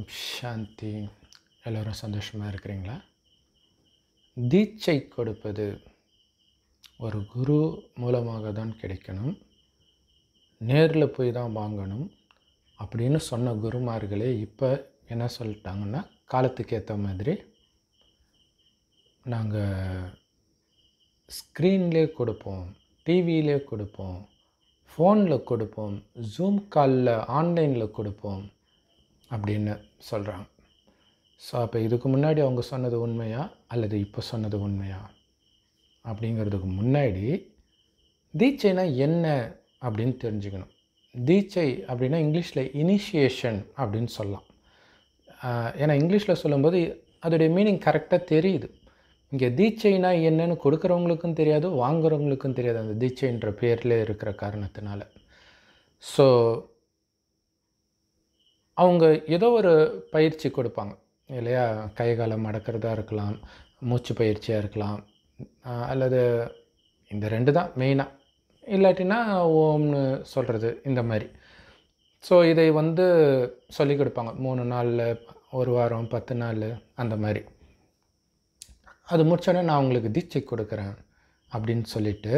ஓம் சாந்தி எல்லோரும் சந்தோஷமாக இருக்கிறீங்களா தீட்சை கொடுப்பது ஒரு குரு மூலமாக தான் கிடைக்கணும் நேரில் போய் தான் வாங்கணும் அப்படின்னு சொன்ன குருமார்களே இப்போ என்ன சொல்லிட்டாங்கன்னா காலத்துக்கு ஏற்ற மாதிரி நாங்கள் ஸ்க்ரீன்லே கொடுப்போம் டிவியிலே கொடுப்போம் ஃபோனில் கொடுப்போம் ஜூம் காலில் ஆன்லைனில் கொடுப்போம் அப்படின்னு சொல்கிறாங்க ஸோ அப்போ இதுக்கு முன்னாடி அவங்க சொன்னது உண்மையா அல்லது இப்போ சொன்னது உண்மையா அப்படிங்கிறதுக்கு முன்னாடி தீட்சைனா என்ன அப்படின்னு தெரிஞ்சுக்கணும் தீட்சை அப்படின்னா இங்கிலீஷில் இனிஷியேஷன் அப்படின்னு சொல்லலாம் ஆஹ் ஏன்னா இங்கிலீஷில் சொல்லும்போது அதோடைய மீனிங் கரெக்டாக தெரியுது இங்கே தீட்சைனா என்னன்னு கொடுக்குறவங்களுக்கும் தெரியாது வாங்குறவங்களுக்கும் தெரியாது அந்த தீட்சைன்ற பேரில் இருக்கிற காரணத்தினால ஸோ அவங்க ஏதோ ஒரு பயிற்சி கொடுப்பாங்க இல்லையா கை காலம் மடக்கிறதா இருக்கலாம் மூச்சு பயிற்சியாக இருக்கலாம் ஆஹ் அல்லது இந்த ரெண்டு தான் மெயினாக இல்லாட்டினா ஓம்னு சொல்கிறது இந்த மாதிரி ஸோ இதை வந்து சொல்லிக் கொடுப்பாங்க மூணு நாளில் ஒரு வாரம் பத்து நாள் அந்த மாதிரி அது முடிச்சோடனே நான் உங்களுக்கு தீட்சை கொடுக்குறேன் அப்படின்னு சொல்லிட்டு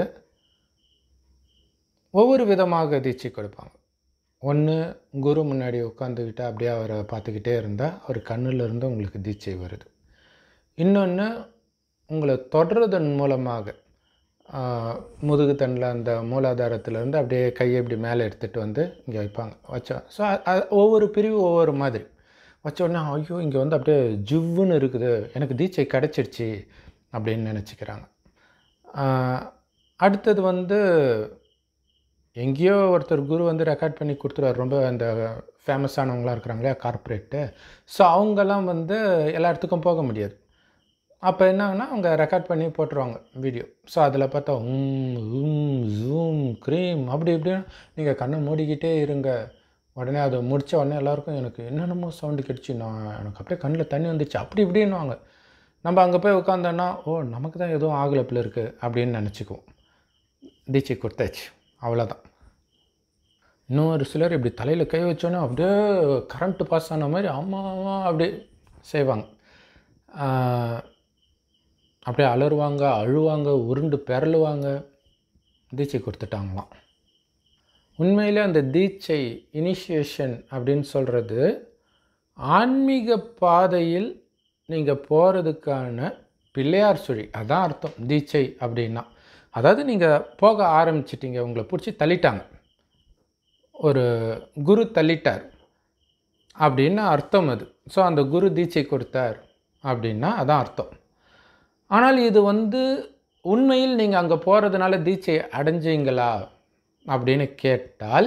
ஒவ்வொரு விதமாக தீட்சை கொடுப்பாங்க ஒன்று குரு முன்னாடி உட்காந்துக்கிட்டு அப்படியே அவரை பார்த்துக்கிட்டே இருந்தால் அவர் கண்ணுல இருந்து உங்களுக்கு தீட்சை வருது இன்னொன்று உங்களை தொடர்றதன் மூலமாக ஆஹ், முதுகு தண்டில் அந்த மூலாதாரத்திலேருந்து அப்படியே கையை இப்படி மேலே எடுத்துகிட்டு வந்து இங்கே வைப்பாங்க வச்சோம் ஸோ ஒவ்வொரு பிரிவு ஒவ்வொரு மாதிரி வச்ச உடனே ஐயோ இங்கே வந்து அப்படியே ஜிவ்வுன்னு இருக்குது எனக்கு தீட்சை கிடச்சிருச்சு அப்படின்னு நினச்சிக்கிறாங்க ஆஹ், அடுத்தது வந்து எங்கேயோ ஒருத்தர் குரு வந்து ரெக்கார்ட் பண்ணி கொடுத்துருவார் ரொம்ப அந்த ஃபேமஸானவங்களாம் இருக்கிறாங்க இல்லையா கார்ப்பரேட்டு ஸோ அவங்கெல்லாம் வந்து எல்லா இடத்துக்கும் போக முடியாது அப்போ என்னன்னா அவங்க ரெக்கார்ட் பண்ணி போட்டுருவாங்க வீடியோ ஸோ அதில் பார்த்தா உம் உம் ஜூம் க்ரீம் அப்படி இப்படின்னு நீங்கள் கண்ணை மூடிக்கிட்டே இருங்க உடனே அதை முடித்த உடனே எல்லாருக்கும் எனக்கு என்னென்னமோ சவுண்டு கிடச்சி நான் எனக்கு அப்படியே கண்ணில் தண்ணி வந்துச்சு அப்படி இப்படின்னுவாங்க நம்ம அங்கே போய் உட்காந்தோன்னா ஓ நமக்கு தான் எதுவும் ஆகலப்பில் இருக்குது அப்படின்னு நினச்சிக்குவோம் தீட்சை கொடுத்தாச்சு அவ்வளோதான் இன்னும் ஒரு சிலர் இப்படி தலையில் கை வச்சோன்னே அப்படியே கரண்ட்டு பாஸ் ஆன மாதிரி ஆமாம் ஆமாம் அப்படி செய்வாங்க ஆஹ், அப்படியே அலறுவாங்க அழுவாங்க உருண்டு பெரளுவாங்க தீட்சை கொடுத்துட்டாங்களாம் உண்மையிலே அந்த தீட்சை இனிஷியேஷன் அப்படின்னு சொல்கிறது ஆன்மீக பாதையில் நீங்கள் போகிறதுக்கான பிள்ளையார் சுழி அதான் அர்த்தம் தீட்சை அப்படின்னா அதாவது நீங்கள் போக ஆரம்பிச்சிட்டீங்க உங்களை பிடிச்சி தள்ளிட்டாங்க ஒரு குரு தள்ளிட்டார் அப்படின்னு அர்த்தம் அது ஸோ அந்த குரு தீட்சை கொடுத்தார் அப்படின்னா அதான் அர்த்தம் ஆனால் இது வந்து உண்மையில் நீங்கள் அங்கே போகிறதுனால தீட்சை அடைஞ்சீங்களா அப்படின்னு கேட்டால்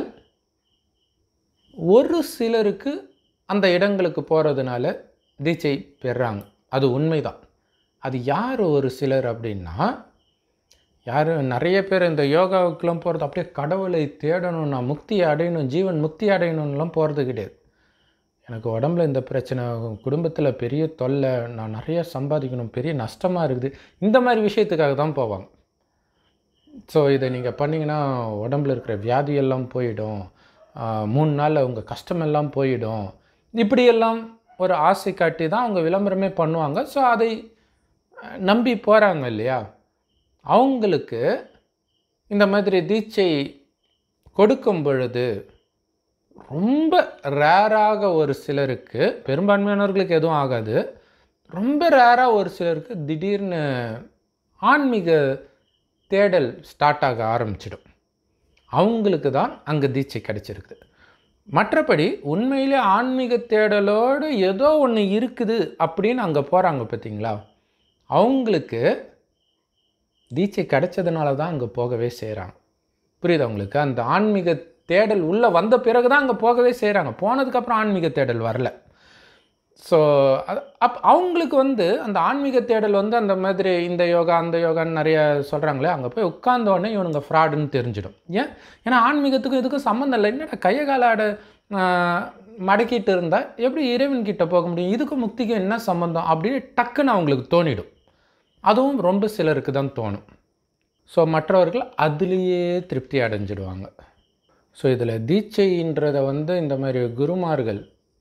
ஒரு சிலருக்கு அந்த இடங்களுக்கு போகிறதுனால தீட்சை பெறாங்க அது உண்மைதான் அது யார் ஒரு சிலர் அப்படின்னா யார் நிறைய பேர் இந்த யோகாவுக்கெல்லாம் போகிறது அப்படியே கடவுளை தேடணும் நான் முக்தி அடையணும் ஜீவன் முக்தி அடையணும்லாம் போகிறது கிடையாது எனக்கு உடம்புல இந்த பிரச்சனை குடும்பத்தில் பெரிய தொல்லை நான் நிறைய சம்பாதிக்கணும் பெரிய நஷ்டமாக இருக்குது இந்த மாதிரி விஷயத்துக்காக தான் போவாங்க ஸோ இதை நீங்கள் பண்ணிங்கன்னா உடம்புல இருக்கிற வியாதியெல்லாம் போயிடும் ஆஹ் மூணு நாளில் உங்கள் கஷ்டமெல்லாம் போயிடும் இப்படியெல்லாம் ஒரு ஆசை காட்டி தான் அவங்க விளம்பரமே பண்ணுவாங்க ஸோ அதை அஹ், நம்பி போகிறாங்க இல்லையா அவங்களுக்கு இந்த மாதிரி தீட்சை கொடுக்கும் பொழுது ரொம்ப ரேராக ஒரு சிலருக்கு பெரும்பான்மையானவர்களுக்கு எதுவும் ஆகாது ரொம்ப ரேராக ஒரு சிலருக்கு திடீர்னு ஆன்மீக தேடல் ஸ்டார்ட் ஆக ஆரம்பிச்சிடும் அவங்களுக்கு தான் அங்கே தீட்சை கிடைச்சிருக்குது மற்றபடி உண்மையிலே ஆன்மீக தேடலோடு ஏதோ ஒன்று இருக்குது அப்படின்னு அங்கே போகிறாங்க பார்த்தீங்களா அவங்களுக்கு தீட்சை கிடைச்சதுனால தான் அங்கே போகவே செய்கிறாங்க புரியுதா உங்களுக்கு அந்த ஆன்மீக தேடல் உள்ளே வந்த பிறகு தான் அங்கே போகவே செய்கிறாங்க போனதுக்கப்புறம் ஆன்மீக தேடல் வரல ஸோ அது அப் அவங்களுக்கு வந்து அந்த ஆன்மீக தேடல் வந்து அந்த மாதிரி இந்த யோகா அந்த யோகான்னு நிறைய சொல்கிறாங்களே அங்கே போய் உட்கார்ந்த உடனே இவனுங்க ஃப்ராடுன்னு தெரிஞ்சிடும் ஏன் ஏன்னா ஆன்மீகத்துக்கும் இதுக்கும் சம்மந்தம் இல்லை என்னடா கையை காலாட மடக்கிட்டு இருந்தால் எப்படி இறைவன் கிட்ட போக முடியும் இதுக்கும் முக்திக்கும் என்ன சம்மந்தம் அப்படின்னு டக்குன்னு அவங்களுக்கு தோணிடும் அதுவும் ரொம்ப சிலருக்கு தான் தோணும் ஸோ மற்றவர்கள் அதுலேயே திருப்தி அடைஞ்சிடுவாங்க ஸோ இதில் தீட்சைன்றதை வந்து இந்த மாதிரி குருமார்கள்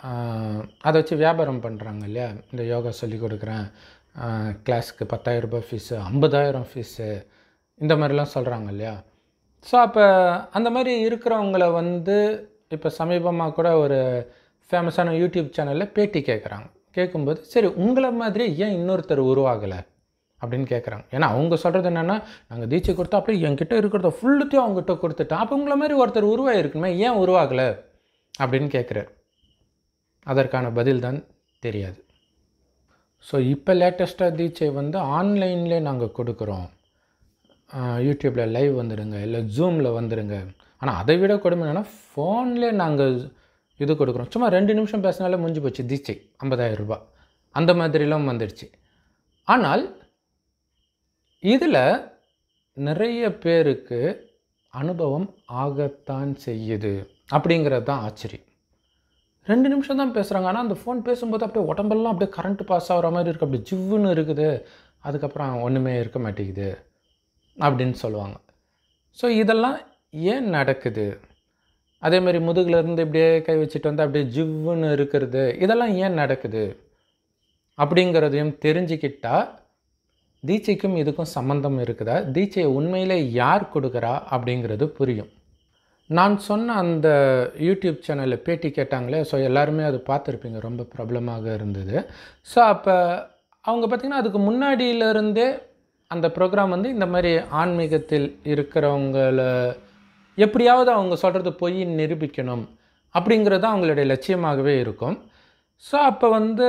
அதை வச்சு வியாபாரம் பண்ணுறாங்க இல்லையா இந்த யோகா சொல்லி கொடுக்குறேன் கிளாஸ்க்கு பத்தாயிரம் ரூபாய் ஃபீஸு ஐம்பதாயிரம் ஃபீஸு இந்த மாதிரிலாம் சொல்கிறாங்க இல்லையா ஸோ அப்போ அந்த மாதிரி இருக்கிறவங்கள வந்து இப்போ சமீபமாக கூட ஒரு ஃபேமஸான யூடியூப் சேனலில் பேட்டி கேட்குறாங்க கேட்கும்போது சரி உங்களை மாதிரி ஏன் இன்னொருத்தர் உருவாகலை அப்படின்னு கேட்குறாங்க ஏன்னா அவங்க சொல்கிறது என்னென்னா நாங்கள் தீட்சை கொடுத்தா அப்படியே என்கிட்ட இருக்கிறத ஃபுல்லுத்தையும் அவங்ககிட்ட கொடுத்துட்டோம் அப்போ உங்களை மாதிரி ஒருத்தர் உருவாகிருக்குமே ஏன் உருவாகலை அப்படின்னு கேட்குறாரு அதற்கான பதில் தான் தெரியாது ஸோ இப்போ லேட்டஸ்ட்டாக தீட்சை வந்து ஆன்லைன்லேயே நாங்கள் கொடுக்குறோம் யூடியூப்பில் லைவ் வந்துடுங்க இல்லை ஜூமில் வந்துடுங்க ஆனால் அதை விட கொடுமை என்னென்னா ஃபோன்லேயே நாங்கள் இது கொடுக்குறோம் சும்மா ரெண்டு நிமிஷம் பேசினாலே முடிஞ்சு போச்சு தீட்சை ஐம்பதாயிரம் ரூபாய் அந்த மாதிரிலாம் வந்துடுச்சு ஆனால் இதில் நிறைய பேருக்கு அனுபவம் ஆகத்தான் செய்யுது அப்படிங்கிறது தான் ஆச்சரியம் ரெண்டு நிமிஷம் தான் பேசுகிறாங்க ஆனால் அந்த ஃபோன் பேசும்போது அப்படியே உடம்பெல்லாம் அப்படியே கரண்ட் பாஸ் ஆகிற மாதிரி இருக்குது அப்படியே ஜிவ்வுன்னு இருக்குது அதுக்கப்புறம் ஒன்றுமே இருக்க மாட்டேங்குது அப்படின்னு சொல்லுவாங்க ஸோ இதெல்லாம் ஏன் நடக்குது அதே மாதிரி முதுகுல இருந்து இப்படியே கை வச்சுட்டு வந்து அப்படியே ஜிவ்வுன்னு இருக்கிறது இதெல்லாம் ஏன் நடக்குது அப்படிங்கிறதையும் தெரிஞ்சுக்கிட்டா தீட்சைக்கும் இதுக்கும் சம்மந்தம் இருக்குதா தீட்சையை உண்மையிலே யார் கொடுக்குறா அப்படிங்கிறது புரியும் நான் சொன்ன அந்த யூடியூப் சேனலில் பேட்டி கேட்டாங்களே ஸோ எல்லாருமே அது பார்த்துருப்பீங்க ரொம்ப ப்ராப்ளமாக இருந்தது ஸோ அப்போ அவங்க பார்த்திங்கன்னா அதுக்கு முன்னாடியிலிருந்தே அந்த ப்ரோக்ராம் வந்து இந்த மாதிரி ஆன்மீகத்தில் இருக்கிறவங்கள எப்படியாவது அவங்க சொல்கிறது பொய் நிரூபிக்கணும் அப்படிங்கிறது அவங்களுடைய லட்சியமாகவே இருக்கும் ஸோ அப்போ வந்து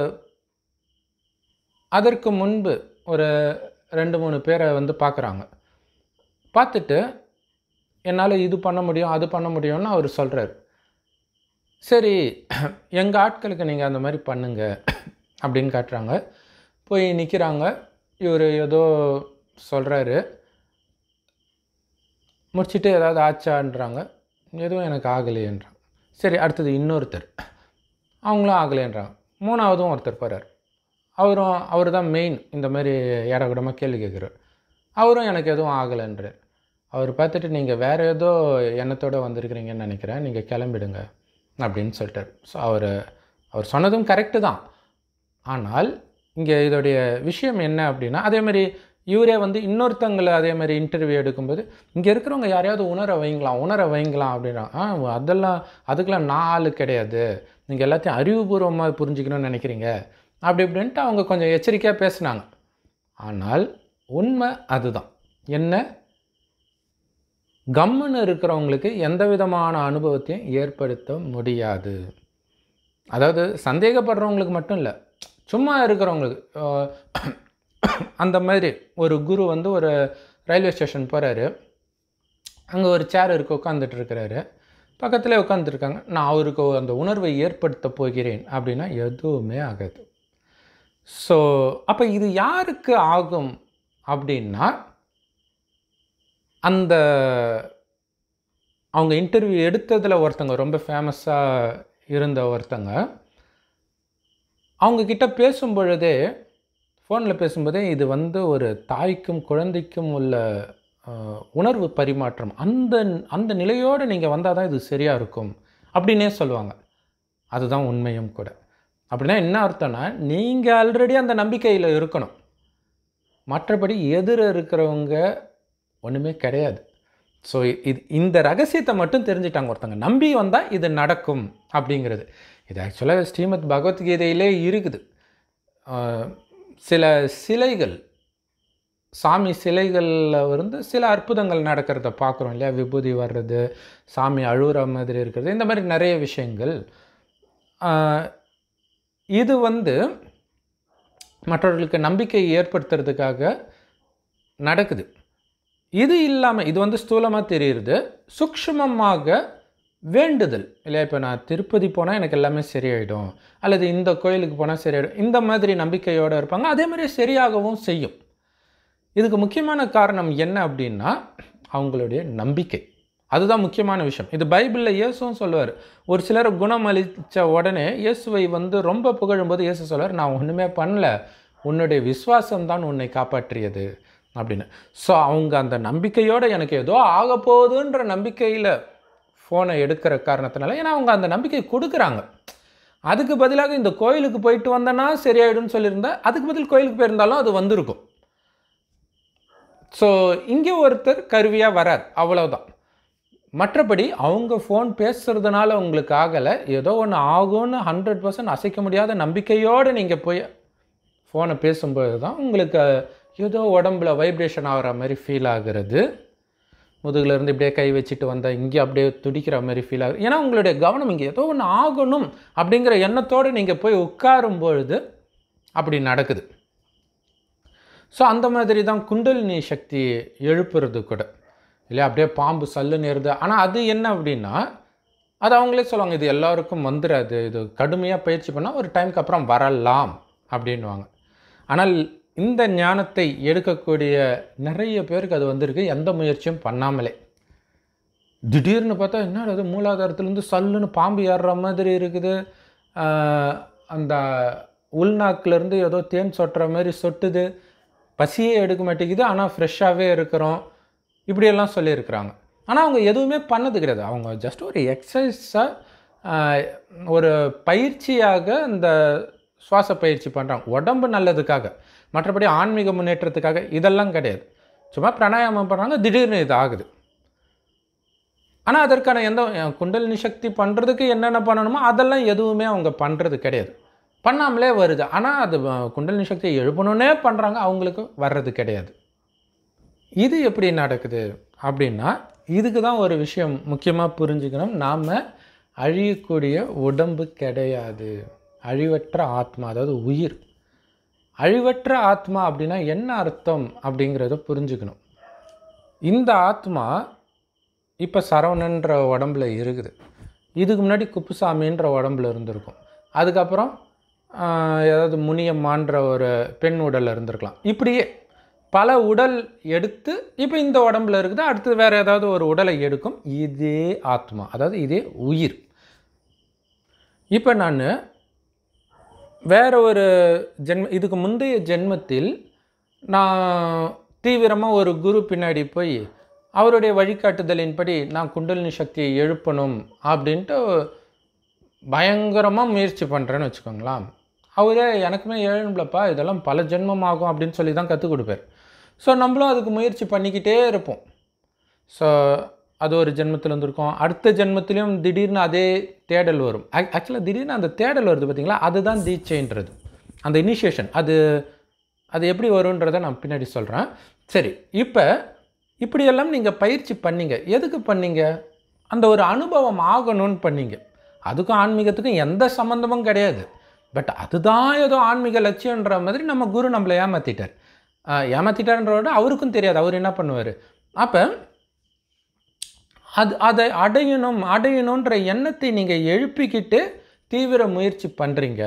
அதற்கு முன்பு ஒரு ரெண்டு மூணு பேரை வந்து பார்க்குறாங்க பார்த்துட்டு என்னால் இது பண்ண முடியும் அது பண்ண முடியும்னு அவர் சொல்கிறார் சரி எங்கள் ஆட்களுக்கு நீங்கள் அந்த மாதிரி பண்ணுங்க அப்படின்னு காட்டுறாங்க போய் நிற்கிறாங்க இவர் ஏதோ சொல்கிறாரு முடிச்சுட்டு ஏதாவது ஆச்சான்றாங்க எதுவும் எனக்கு ஆகலையேன்றாங்க சரி அடுத்தது இன்னொருத்தர் அவங்களும் ஆகலைன்றாங்க மூணாவதும் ஒருத்தர் போகிறார் அவரும் அவர் தான் மெயின் இந்த மாதிரி ஏடகுடமாக கேள்வி கேட்குறாரு அவரும் எனக்கு எதுவும் ஆகலைன்றார் அவர் பார்த்துட்டு நீங்கள் வேறு ஏதோ எண்ணத்தோடு வந்திருக்கிறீங்கன்னு நினைக்கிறேன் நீங்கள் கிளம்பிடுங்க அப்படின்னு சொல்லிட்டார் ஸோ அவர் அவர் சொன்னதும் கரெக்டு தான் ஆனால் இங்கே இதோடைய விஷயம் என்ன அப்படின்னா அதே மாதிரி இவரே வந்து இன்னொருத்தங்களை அதே மாதிரி இன்டர்வியூ எடுக்கும்போது இங்கே இருக்கிறவங்க யாரையாவது உணர வைங்களாம் உணர வைங்களாம் அப்படின்னா ஆ அதெல்லாம் அதுக்கெல்லாம் நான் ஆளு கிடையாது நீங்கள் எல்லாத்தையும் அறிவுபூர்வமாக புரிஞ்சுக்கணும்னு நினைக்கிறீங்க அப்படி இப்படின்ட்டு அவங்க கொஞ்சம் எச்சரிக்கையாக பேசுனாங்க ஆனால் உண்மை அதுதான் என்ன கம்முன்னு இருக்கிறவங்களுக்கு எந்த விதமான அனுபவத்தையும் ஏற்படுத்த முடியாது அதாவது சந்தேகப்படுறவங்களுக்கு மட்டும் இல்லை சும்மா இருக்கிறவங்களுக்கு அஹ், அந்த மாதிரி ஒரு குரு வந்து ஒரு ரயில்வே ஸ்டேஷன் போகிறாரு அங்கே ஒரு சேர் இருக்கு உட்காந்துட்டு இருக்கிறாரு பக்கத்தில் உட்காந்துருக்காங்க நான் அவருக்கு அந்த உணர்வை ஏற்படுத்த போகிறேன் அப்படின்னா எதுவுமே ஆகாது ஸோ அப்போ இது யாருக்கு ஆகும் அப்படின்னா அந்த அவங்க இன்டர்வியூ எடுத்ததில் ஒருத்தங்க ரொம்ப ஃபேமஸாக இருந்த ஒருத்தங்க அவங்க கிட்ட பேசும் பொழுதே ஃபோனில் பேசும்போதே இது வந்து ஒரு தாய்க்கும் குழந்தைக்கும் உள்ள அஹ், உணர்வு பரிமாற்றம் அந்த அந்த நிலையோடு நீங்கள் வந்தால் தான் இது சரியாக இருக்கும் அப்படின்னே சொல்லுவாங்க அதுதான் உண்மையும் கூட அப்படின்னா என்ன அர்த்தம்னா நீங்கள் ஆல்ரெடி அந்த நம்பிக்கையில் இருக்கணும் மற்றபடி எதிர இருக்கிறவங்க ஒன்றுமே கிடையாது ஸோ இது இந்த ரகசியத்தை மட்டும் தெரிஞ்சிட்டாங்க ஒருத்தங்க நம்பி வந்தால் இது நடக்கும் அப்படிங்கிறது இது ஆக்சுவலாக ஸ்ரீமத் பகவத்கீதையிலே இருக்குது ஆஹ் சில சிலைகள் சாமி சிலைகளில் வந்து சில அற்புதங்கள் நடக்கிறத பார்க்குறோம் இல்லையா விபூதி வர்றது சாமி அழுகுற மாதிரி இருக்கிறது இந்த மாதிரி நிறைய விஷயங்கள் ஆஹ் இது வந்து மற்றவர்களுக்கு நம்பிக்கை ஏற்படுத்துறதுக்காக நடக்குது இது இல்லாமல் இது வந்து ஸ்தூலமாக தெரியுது சூக்ஷ்மமாக வேண்டுதல் இல்லையா இப்போ நான் திருப்பதி போனால் எனக்கு எல்லாமே சரியாயிடும் அல்லது இந்த கோயிலுக்கு போனால் சரியாயிடும் இந்த மாதிரி நம்பிக்கையோடு இருப்பாங்க அதே மாதிரி சரியாகவும் செய்யும் இதுக்கு முக்கியமான காரணம் என்ன அப்படின்னா அவங்களுடைய நம்பிக்கை அதுதான் முக்கியமான விஷயம் இது பைபிளில் இயேசுவும் சொல்லுவார் ஒரு சிலர் குணம் அளித்த உடனே இயேசுவை வந்து ரொம்ப புகழும்போது இயேசு சொல்வார் நான் ஒன்றுமே பண்ணல உன்னுடைய விசுவாசம் தான் உன்னை காப்பாற்றியது அப்படின்னு ஸோ அவங்க அந்த நம்பிக்கையோடு எனக்கு ஏதோ ஆக போகுதுன்ற நம்பிக்கையில் ஃபோனை எடுக்கிற காரணத்தினால ஏன்னா அவங்க அந்த நம்பிக்கை கொடுக்குறாங்க அதுக்கு பதிலாக இந்த கோயிலுக்கு போயிட்டு வந்தேன்னா சரியாயிடும்னு சொல்லியிருந்தா அதுக்கு பதில் கோயிலுக்கு போயிருந்தாலும் அது வந்திருக்கும் ஸோ இங்கே ஒருத்தர் கருவியாக வரார் அவ்வளவுதான் மற்றபடி அவங்க ஃபோன் பேசுறதுனால உங்களுக்கு ஆகலை ஏதோ ஒன்று ஆகும்னு ஹண்ட்ரட் பர்சன்ட் அசைக்க முடியாத நம்பிக்கையோடு நீங்கள் போய் ஃபோனை பேசும்போது தான் உங்களுக்கு ஏதோ உடம்புல வைப்ரேஷன் ஆகிற மாதிரி ஃபீல் ஆகுறது முதுகுல இருந்து இப்படியே கை வச்சுட்டு வந்தால் இங்கே அப்படியே துடிக்கிற மாதிரி ஃபீல் ஆகுது ஏன்னா உங்களுடைய கவனம் இங்கே ஏதோ ஒன்று ஆகணும் அப்படிங்கிற எண்ணத்தோடு நீங்கள் போய் உட்காரும் பொழுது அப்படி நடக்குது ஸோ அந்த மாதிரி தான் குண்டலினி சக்தி எழுப்புறது கூட இல்லையா அப்படியே பாம்பு சல்லுன்னு ஏறுது ஆனால் அது என்ன அப்படின்னா அது அவங்களே சொல்லுவாங்க இது எல்லாருக்கும் வந்துடாது இது கடுமையாக பயிற்சி பண்ணால் ஒரு டைமுக்கு அப்புறம் வரலாம் அப்படின்வாங்க ஆனால் இந்த ஞானத்தை எடுக்கக்கூடிய நிறைய பேருக்கு அது வந்திருக்கு எந்த முயற்சியும் பண்ணாமலே திடீர்னு பார்த்தா என்ன அது மூலாதாரத்துலேருந்து சல்லுன்னு பாம்பு ஏறுற மாதிரி இருக்குது ஆஹ் அந்த உள்நாக்குலேருந்து ஏதோ தேன் சொட்டுற மாதிரி சொட்டுது பசியே எடுக்க மாட்டேங்குது ஆனால் ஃப்ரெஷ்ஷாகவே இருக்கிறோம் இப்படியெல்லாம் சொல்லியிருக்கிறாங்க ஆனால் அவங்க எதுவுமே பண்ணது கிடையாது அவங்க ஜஸ்ட் ஒரு எக்ஸசைஸாக ஒரு பயிற்சியாக இந்த சுவாச பயிற்சி பண்ணுறாங்க உடம்பு நல்லதுக்காக மற்றபடி ஆன்மீக முன்னேற்றத்துக்காக இதெல்லாம் கிடையாது சும்மா பிராணாயாமம் பண்ணுறாங்க திடீர்னு இது ஆகுது ஆனால் அதற்கான எந்த அஹ், குண்டலினி சக்தி பண்ணுறதுக்கு என்னென்ன பண்ணணுமோ அதெல்லாம் எதுவுமே அவங்க பண்ணுறது கிடையாது பண்ணாமலே வருது ஆனால் அது அஹ், குண்டலினி சக்தியை எழுப்பணுன்னே பண்ணுறாங்க அவங்களுக்கு வர்றது கிடையாது இது எப்படி நடக்குது அப்படின்னா இதுக்கு தான் ஒரு விஷயம் முக்கியமாக புரிஞ்சுக்கணும் நாம் அழியக்கூடிய உடம்பு கிடையாது அழிவற்ற ஆத்மா அதாவது உயிர் அழிவற்ற ஆத்மா அப்படின்னா என்ன அர்த்தம் அப்படிங்கிறத புரிஞ்சுக்கணும் இந்த ஆத்மா இப்போ சரவணன்ற உடம்புல இருக்குது இதுக்கு முன்னாடி குப்புசாமின்ற உடம்புல இருந்திருக்கும் அதுக்கப்புறம் ஆஹ், ஏதாவது முனியம்மான்ற ஒரு பெண் உடல்ல இருந்திருக்கலாம் இப்படியே பல உடல் எடுத்து இப்போ இந்த உடம்புல இருக்குது அடுத்து வேறு ஏதாவது ஒரு உடலை எடுக்கும் இதே ஆத்மா அதாவது இதே உயிர் இப்போ நான் வேற ஒரு ஜென்ம இதுக்கு முந்தைய ஜென்மத்தில் நான் தீவிரமாக ஒரு குரு பின்னாடி போய் அவருடைய வழிகாட்டுதலின்படி நான் குண்டலினி சக்தியை எழுப்பணும் அப்படின்ட்டு பயங்கரமாக முயற்சி பண்ணுறேன்னு வச்சுக்கோங்களேன் அவரே எனக்குமே எழும்பலப்பா இதெல்லாம் பல ஜென்மம் ஆகும் அப்படின்னு சொல்லி தான் கற்றுக் கொடுப்பார் ஸோ நம்மளும் அதுக்கு முயற்சி பண்ணிக்கிட்டே இருப்போம் ஸோ அது ஒரு ஜென்மத்தில் வந்திருக்கும் அடுத்த ஜென்மத்திலையும் திடீர்னு அதே தேடல் வரும் ஆக்சுவலாக திடீர்னு அந்த தேடல் வருது பார்த்தீங்களா அதுதான் தீட்சைன்றது அந்த இனிஷியேஷன் அது அது எப்படி வரும்ன்றதை நான் பின்னாடி சொல்கிறேன் சரி இப்போ இப்படியெல்லாம் நீங்கள் பயிற்சி பண்ணீங்க எதுக்கு பண்ணீங்க அந்த ஒரு அனுபவம் ஆகணும்னு பண்ணீங்க அதுக்கும் ஆன்மீகத்துக்கும் எந்த சம்மந்தமும் கிடையாது பட் அதுதான் ஏதோ ஆன்மீக லட்சியன்ற மாதிரி நம்ம குரு நம்மளை ஏமாற்றிட்டார் ஏமாற்றிட்டார்ன்ற விட அவருக்கும் தெரியாது அவர் என்ன பண்ணுவார் அப்போ அது அதை அடையணும் அடையணுன்ற எண்ணத்தை நீங்கள் எழுப்பிக்கிட்டு தீவிர முயற்சி பண்ணுறீங்க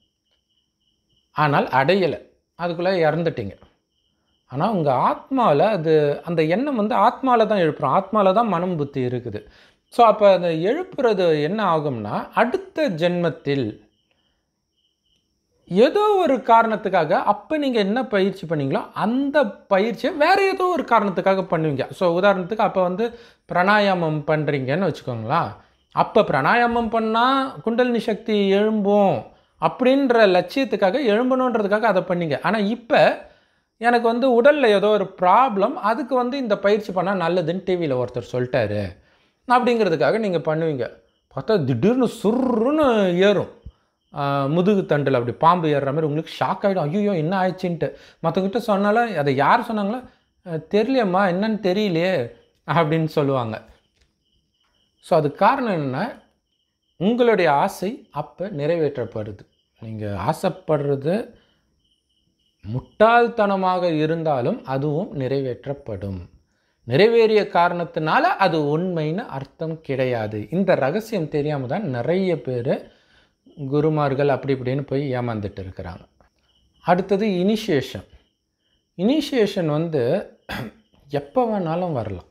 ஆனால் அடையலை அதுக்குள்ளே இறந்துட்டீங்க ஆனால் உங்கள் ஆத்மாவில் அது அந்த எண்ணம் வந்து ஆத்மாவில் தான் எழுப்புறோம் ஆத்மாவில் தான் மனம் புத்தி இருக்குது ஸோ அப்போ அந்த எழுப்புறது என்ன ஆகும்னா அடுத்த ஜென்மத்தில் ஏதோ ஒரு காரணத்துக்காக அப்போ நீங்கள் என்ன பயிற்சி பண்ணீங்களோ அந்த பயிற்சியை வேறு ஏதோ ஒரு காரணத்துக்காக பண்ணுவீங்க ஸோ உதாரணத்துக்கு அப்போ வந்து பிராணாயாமம் பண்ணுறீங்கன்னு வச்சுக்கோங்களேன் அப்போ பிராணாயாமம் பண்ணால் குண்டலினி சக்தி எழும்பும் அப்படின்ற லட்சியத்துக்காக எழும்பணுன்றதுக்காக அதை பண்ணீங்க ஆனால் இப்போ எனக்கு வந்து உடலில் ஏதோ ஒரு ப்ராப்ளம் அதுக்கு வந்து இந்த பயிற்சி பண்ணால் நல்லதுன்னு டிவியில் ஒருத்தர் சொல்லிட்டாரு அப்படிங்கிறதுக்காக நீங்கள் பண்ணுவீங்க பார்த்தா திடீர்னு சுருன்னு ஏறும் ஆஹ் முதுகு தண்டில் அப்படி பாம்பு ஏறுற மாதிரி உங்களுக்கு ஷாக் ஆகிடும் ஐயோ என்ன ஆயிடுச்சுன்ட்டு மற்றவங்கிட்ட சொன்னாலும் அதை யார் சொன்னாங்களோ "அஹ் தெரியலையம்மா என்னன்னு தெரியலையே அப்படின்னு சொல்லுவாங்க ஸோ அது காரணம் என்னென்னா உங்களுடைய ஆசை அப்போ நிறைவேற்றப்படுது நீங்கள் ஆசைப்படுறது முட்டாள்தனமாக இருந்தாலும் அதுவும் நிறைவேற்றப்படும் நிறைவேறிய காரணத்தினால அது உண்மைன்னு அர்த்தம் கிடையாது இந்த ரகசியம் தெரியாமல் தான் நிறைய பேர் குருமார்கள் அப்படி இப்படின்னு போய் ஏமாந்துட்டு இருக்கிறாங்க அடுத்தது இனிஷியேஷன் இனிஷியேஷன் வந்து எப்போ வேணாலும் வரலாம்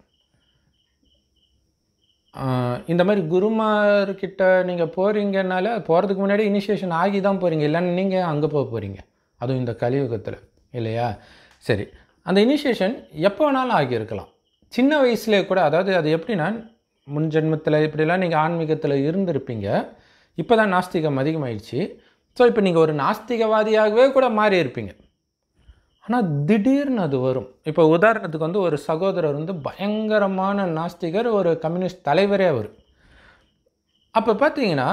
ஆஹ் இந்த மாதிரி குருமார்கிட்ட நீங்கள் போகிறீங்கனால போகிறதுக்கு முன்னாடி இனிஷியேஷன் ஆகி தான் போகிறீங்க இல்லைன்னு நீங்கள் அங்கே போக போகிறீங்க அதுவும் இந்த கலியுகத்தில் இல்லையா சரி அந்த இனிஷியேஷன் எப்போ வேணாலும் ஆகியிருக்கலாம் சின்ன வயசுலேயே கூட அதாவது அது எப்படின்னா முன் ஜென்மத்தில் இப்படிலாம் நீங்கள் ஆன்மீகத்தில் இருந்திருப்பீங்க இப்போ தான் நாஸ்திகம் அதிகமாயிடுச்சு ஸோ இப்போ நீங்கள் ஒரு நாஸ்திகவாதியாகவே கூட மாறி இருப்பீங்க ஆனால் திடீர்னு அது வரும் இப்போ உதாரணத்துக்கு வந்து ஒரு சகோதரர் வந்து பயங்கரமான நாஸ்திகர் ஒரு கம்யூனிஸ்ட் தலைவரே அவர் அப்போ பார்த்தீங்கன்னா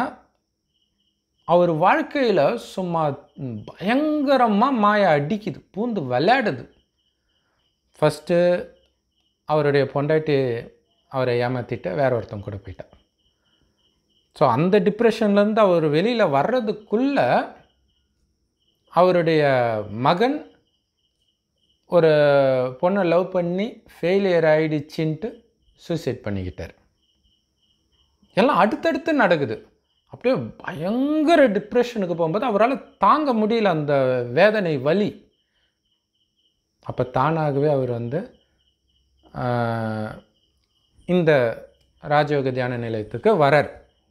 அவர் வாழ்க்கையில் சும்மா பயங்கரமாக மாய அடிக்குது பூந்து விளையாடுது ஃபஸ்ட்டு அவருடைய பொண்டாட்டி அவரை ஏமாற்றிட்டு வேற ஒருத்தன் கூட போயிட்டார் ஸோ அந்த டிப்ரெஷன்லேருந்து அவர் வெளியில் வர்றதுக்குள்ள அவருடைய மகன் ஒரு பொண்ணை லவ் பண்ணி ஃபெயிலியர் ஆயிடுச்சின்ட்டு சூசைட் பண்ணிக்கிட்டார் எல்லாம் அடுத்தடுத்து நடக்குது அப்படியே பயங்கர டிப்ரெஷனுக்கு போகும்போது அவரால் தாங்க முடியல அந்த வேதனை வலி அப்போ தானாகவே அவர் வந்து ஆஹ், இந்த ராஜயோக தியான நிலையத்துக்கு வரார்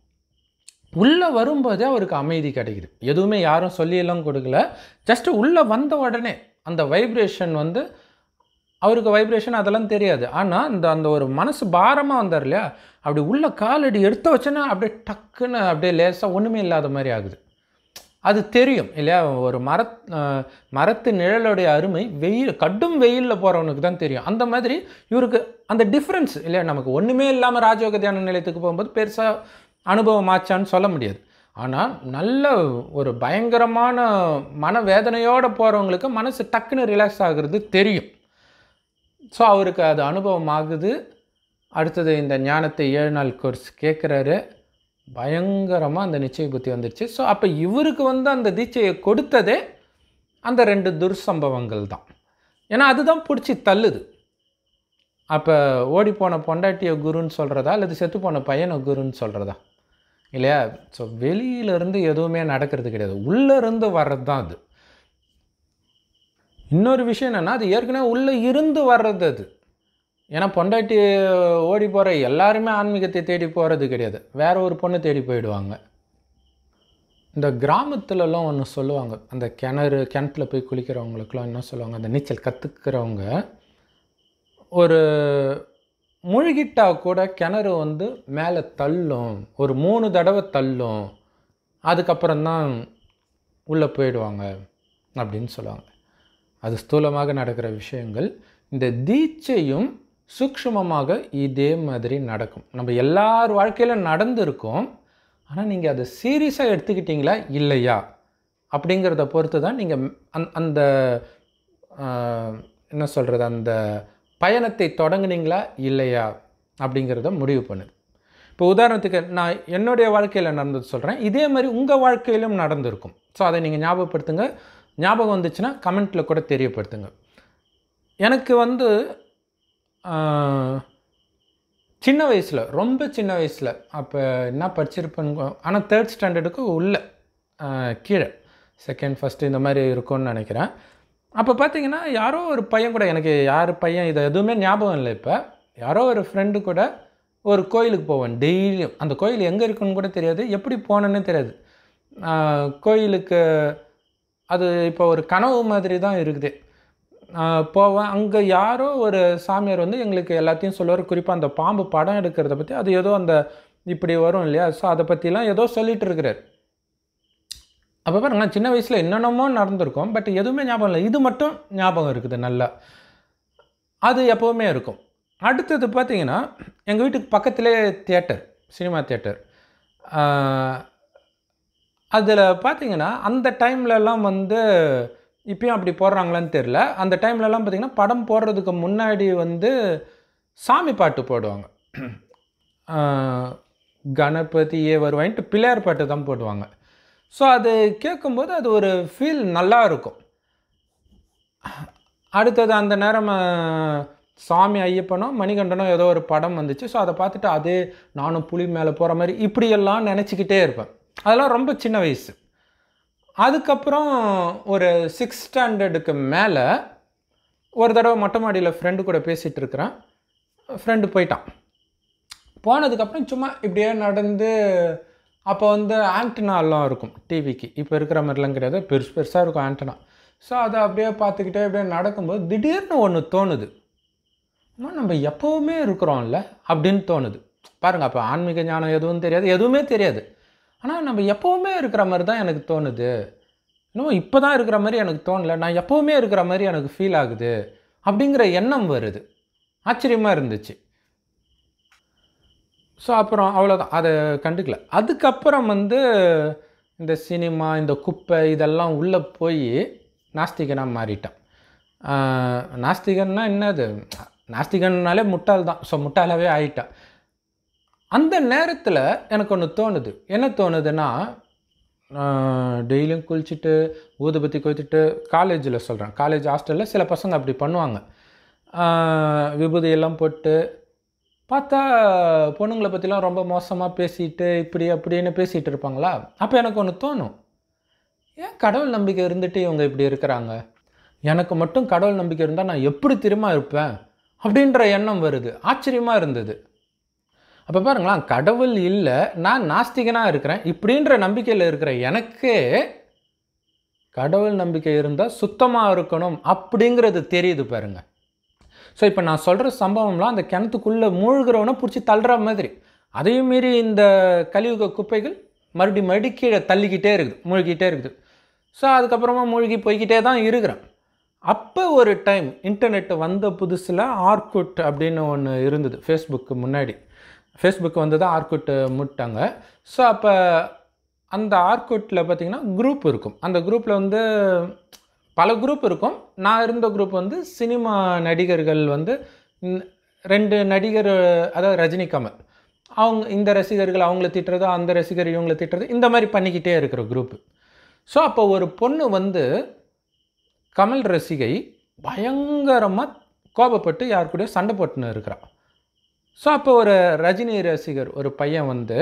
உள்ளே வரும்போதே அவருக்கு அமைதி கிடைக்குது எதுவுமே யாரும் சொல்லியெல்லாம் கொடுக்கல ஜஸ்ட் உள்ளே வந்த உடனே அந்த வைப்ரேஷன் வந்து அவருக்கு வைப்ரேஷன் அதெல்லாம் தெரியாது ஆனால் அந்த அந்த ஒரு மனசு பாரமாக வந்தார் இல்லையா அப்படி உள்ள காலடி எடுத்து வச்சோன்னா அப்படியே டக்குன்னு அப்படியே லேசாக ஒன்றுமே இல்லாத மாதிரி ஆகுது அது தெரியும் இல்லையா ஒரு மரத் அஹ், மரத்து நிழலுடைய அருமை வெயில் கடும் வெயிலில் போகிறவனுக்கு தான் தெரியும் அந்த மாதிரி இவருக்கு அந்த டிஃப்ரென்ஸ் இல்லையா நமக்கு ஒன்றுமே இல்லாமல் ராஜயோக தியான நிலையத்துக்கு போகும்போது பெருசாக அனுபவம் ஆச்சான்னு சொல்ல முடியாது ஆனால் நல்ல ஒரு பயங்கரமான மனவேதனையோடு போகிறவங்களுக்கு மனசு டக்குன்னு ரிலாக்ஸ் ஆகுறது தெரியும் ஸோ அவருக்கு அது அனுபவம் ஆகுது அடுத்தது இந்த ஞானத்தை ஏழு நாள் கோர்ஸ் கேட்குறாரு பயங்கரமாக அந்த நிச்சய புத்தி வந்துடுச்சு ஸோ அப்போ இவருக்கு வந்து அந்த தீட்சையை கொடுத்ததே அந்த ரெண்டு துர்சம்பவங்கள் தான் ஏன்னா அதுதான் பிடிச்சி தள்ளுது அப்போ ஓடிப்போன பொண்டாட்டிய குருன்னு சொல்கிறதா அல்லது செத்துப்போன பையனை குருன்னு சொல்கிறதா இல்லையா ஸோ வெளியிலேருந்து எதுவுமே நடக்கிறது கிடையாது உள்ளேருந்து வர்றது தான் அது இன்னொரு விஷயம் என்னென்னா அது ஏற்கனவே உள்ளே இருந்து வர்றது அது ஏன்னா பொண்டாட்டி ஓடி போகிற எல்லாருமே ஆன்மீகத்தை தேடி போகிறது கிடையாது வேற ஒரு பொண்ணு தேடி போயிடுவாங்க இந்த கிராமத்துலலாம் ஒன்று சொல்லுவாங்க அந்த கிணறு கிணத்துல போய் குளிக்கிறவங்களுக்குலாம் என்ன சொல்லுவாங்க அந்த நீச்சல் கற்றுக்கிறவங்க ஒரு முழுகிட்டா கூட கிணறு வந்து மேலே தள்ளும் ஒரு மூணு தடவை தள்ளும் அதுக்கப்புறம் தான் உள்ளே போயிடுவாங்க அப்படின்னு சொல்லுவாங்க அது ஸ்தூலமாக நடக்கிற விஷயங்கள் இந்த தீட்சையும் சூக்ஷ்மமாக இதே மாதிரி நடக்கும் நம்ம எல்லார் வாழ்க்கையிலும் நடந்திருக்கும் ஆனால் நீங்கள் அதை சீரியஸாக எடுத்துக்கிட்டீங்களா இல்லையா அப்படிங்கிறத பொறுத்து தான் நீங்கள் அந் அந்த ஆஹ், என்ன சொல்கிறது அந்த பயணத்தை தொடங்குனீங்களா இல்லையா அப்படிங்கிறத முடிவு பண்ணுது இப்போ உதாரணத்துக்கு நான் என்னுடைய வாழ்க்கையில் நடந்தது சொல்கிறேன் இதே மாதிரி உங்கள் வாழ்க்கையிலும் நடந்திருக்கும் ஸோ அதை நீங்கள் ஞாபகப்படுத்துங்க ஞாபகம் வந்துச்சுன்னா கமெண்ட்டில் கூட தெரியப்படுத்துங்க எனக்கு வந்து ஆஹ், சின்ன வயசில் ரொம்ப சின்ன வயசில் அப்போ என்ன படிச்சிருப்பேன்னு ஆனால் தேர்ட் ஸ்டாண்டர்டுக்கு உள்ள ஆஹ், கீழே செகண்ட் ஃபஸ்ட்டு இந்த மாதிரி இருக்கும்னு நினைக்கிறேன் அப்போ பார்த்தீங்கன்னா யாரோ ஒரு பையன் கூட எனக்கு யார் பையன் இது எதுவுமே ஞாபகம் இல்லை இப்போ யாரோ ஒரு ஃப்ரெண்டு கூட ஒரு கோயிலுக்கு போவேன் டெய்லியும் அந்த கோயில் எங்கே இருக்குன்னு கூட தெரியாது எப்படி போனேன்னு தெரியாது ஆஹ், கோயிலுக்கு அது இப்போ ஒரு கனவு மாதிரி தான் இருக்குது ஆஹ் போவேன் அங்கே யாரோ ஒரு சாமியார் வந்து எங்களுக்கு எல்லாத்தையும் சொல்லுவார் குறிப்பாக அந்த பாம்பு படம் எடுக்கிறத பற்றி அது ஏதோ அந்த இப்படி வரும் இல்லையா ஸோ அதை பற்றிலாம் ஏதோ சொல்லிட்டு இருக்கிறார் அப்போ பாருங்க நான் சின்ன வயசில் என்னென்னமோ நடந்திருக்கும் பட் எதுவுமே ஞாபகம் இல்லை இது மட்டும் ஞாபகம் இருக்குது நல்லா அது எப்போவுமே இருக்கும் அடுத்தது பார்த்தீங்கன்னா எங்கள் வீட்டுக்கு பக்கத்திலே தியேட்டர் சினிமா தியேட்டர் அதில் பார்த்தீங்கன்னா அந்த டைம்லலாம் வந்து இப்பயும் அப்படி போடுறாங்களான்னு தெரில அந்த டைம்லலாம் பார்த்தீங்கன்னா படம் போடுறதுக்கு முன்னாடி வந்து சாமி பாட்டு போடுவாங்க ஆஹ் கணபதியே வருவாயின்ட்டு பிள்ளையார் பாட்டு தான் போடுவாங்க ஸோ அது கேட்கும்போது அது ஒரு ஃபீல் நல்லா இருக்கும் அடுத்தது அந்த நேரம் ஆஹ், சாமி ஐயப்பனோ மணிகண்டனோ ஏதோ ஒரு படம் வந்துச்சு ஸோ அதை பார்த்துட்டு அதே நானும் புலி மேலே போகிற மாதிரி இப்படியெல்லாம் நினச்சிக்கிட்டே இருப்பேன் அதெல்லாம் ரொம்ப சின்ன வயசு அதுக்கப்புறம் ஒரு சிக்ஸ் ஸ்டாண்டர்டுக்கு மேலே ஒரு தடவை மொட்டை மாடியில் ஃப்ரெண்டு கூட பேசிகிட்டு இருக்கிறேன் ஃப்ரெண்டு போயிட்டான் போனதுக்கப்புறம் சும்மா இப்படியே நடந்து அப்போ வந்து ஆண்டனாலாம் இருக்கும் டிவிக்கு இப்போ இருக்கிற மாதிரிலாம் கிடையாது பெருசு பெருசாக இருக்கும் ஆண்டனா ஸோ அதை அப்படியே பார்த்துக்கிட்டே அப்படியே நடக்கும்போது திடீர்னு ஒன்று தோணுது அம்மா நம்ம எப்போவுமே இருக்கிறோம்ல அப்படின்னு தோணுது பாருங்கள் அப்போ ஆன்மீக ஞானம் எதுவும் தெரியாது எதுவுமே தெரியாது ஆனால் நம்ம எப்போவுமே இருக்கிற மாதிரி தான் எனக்கு தோணுது இன்னும் இப்போ தான் இருக்கிற மாதிரி எனக்கு தோணல நான் எப்போவுமே இருக்கிற மாதிரி எனக்கு ஃபீல் ஆகுது அப்படிங்கிற எண்ணம் வருது ஆச்சரியமாக இருந்துச்சு ஸோ அப்புறம் அவ்வளோதான் அதை கண்டுக்கல அதுக்கப்புறம் வந்து இந்த சினிமா இந்த குப்பை இதெல்லாம் உள்ளே போய் நாஸ்திகனாக மாறிட்டேன் ஆஹ் நாஸ்திகன்னா என்னது நாஸ்திகன்னாலே முட்டாள் தான் ஸோ முட்டாளாவே ஆயிட்டேன் அந்த நேரத்தில் எனக்கு ஒன்று தோணுது என்ன தோணுதுன்னா டெய்லியும் குளிச்சுட்டு ஊதுபத்தி கொய்த்துட்டு காலேஜில் சொல்கிறேன் காலேஜ் ஹாஸ்டலில் சில பசங்க அப்படி பண்ணுவாங்க ஆஹ் விபூதி எல்லாம் போட்டு பார்த்தா பொண்ணுங்களை பற்றிலாம் ரொம்ப மோசமாக பேசிட்டு இப்படி அப்படின்னு பேசிகிட்டு இருப்பாங்களா அப்போ எனக்கு ஒன்று தோணும் ஏன் கடவுள் நம்பிக்கை இருந்துட்டு இவங்க இப்படி இருக்கிறாங்க எனக்கு மட்டும் கடவுள் நம்பிக்கை இருந்தால் நான் எப்படி திரும்ப இருப்பேன் அப்படின்ற எண்ணம் வருது ஆச்சரியமாக இருந்தது அப்போ பாருங்களேன் கடவுள் இல்லை நான் நாஸ்திகனாக இருக்கிறேன் இப்படின்ற நம்பிக்கையில் இருக்கிற எனக்கே கடவுள் நம்பிக்கை இருந்தால் சுத்தமாக இருக்கணும் அப்படிங்கிறது தெரியுது பாருங்க ஸோ இப்போ நான் சொல்கிற சம்பவம்லாம் அந்த கிணத்துக்குள்ளே மூழ்கிறவனை பிடிச்சி தள்ளுற மாதிரி அதையும் மீறி இந்த கலியுக குப்பைகள் மறுபடி மறுபடி கீழே தள்ளிக்கிட்டே இருக்குது மூழ்கிட்டே இருக்குது ஸோ அதுக்கப்புறமா மூழ்கி போய்கிட்டே தான் இருக்கிறேன் அப்போ ஒரு டைம் இன்டர்நெட் வந்த புதுசில் ஆர்குட் அப்படின்னு ஒன்று இருந்தது ஃபேஸ்புக்கு முன்னாடி ஃபேஸ்புக் வந்து தான் ஆர்குட் முட்டாங்க ஸோ அப்போ அந்த ஆர்குட்டில் பார்த்தீங்கன்னா குரூப் இருக்கும் அந்த குரூப்பில் வந்து பல குரூப் இருக்கும் நான் இருந்த குரூப் வந்து சினிமா நடிகர்கள் வந்து இந்த- ரெண்டு நடிகர் அதாவது ரஜினி கமல் அவங்க இந்த ரசிகர்கள் அவங்கள திட்டுறது அந்த ரசிகர் இவங்கள திட்டுறது இந்த மாதிரி பண்ணிக்கிட்டே இருக்கிற குரூப்பு ஸோ அப்போ ஒரு பொண்ணு வந்து கமல் ரசிகை பயங்கரமாக கோபப்பட்டு யார் கூடயோ சண்டை போட்டுன்னு இருக்கிறா ஸோ அப்போ ஒரு ரஜினி ரசிகர் ஒரு பையன் வந்து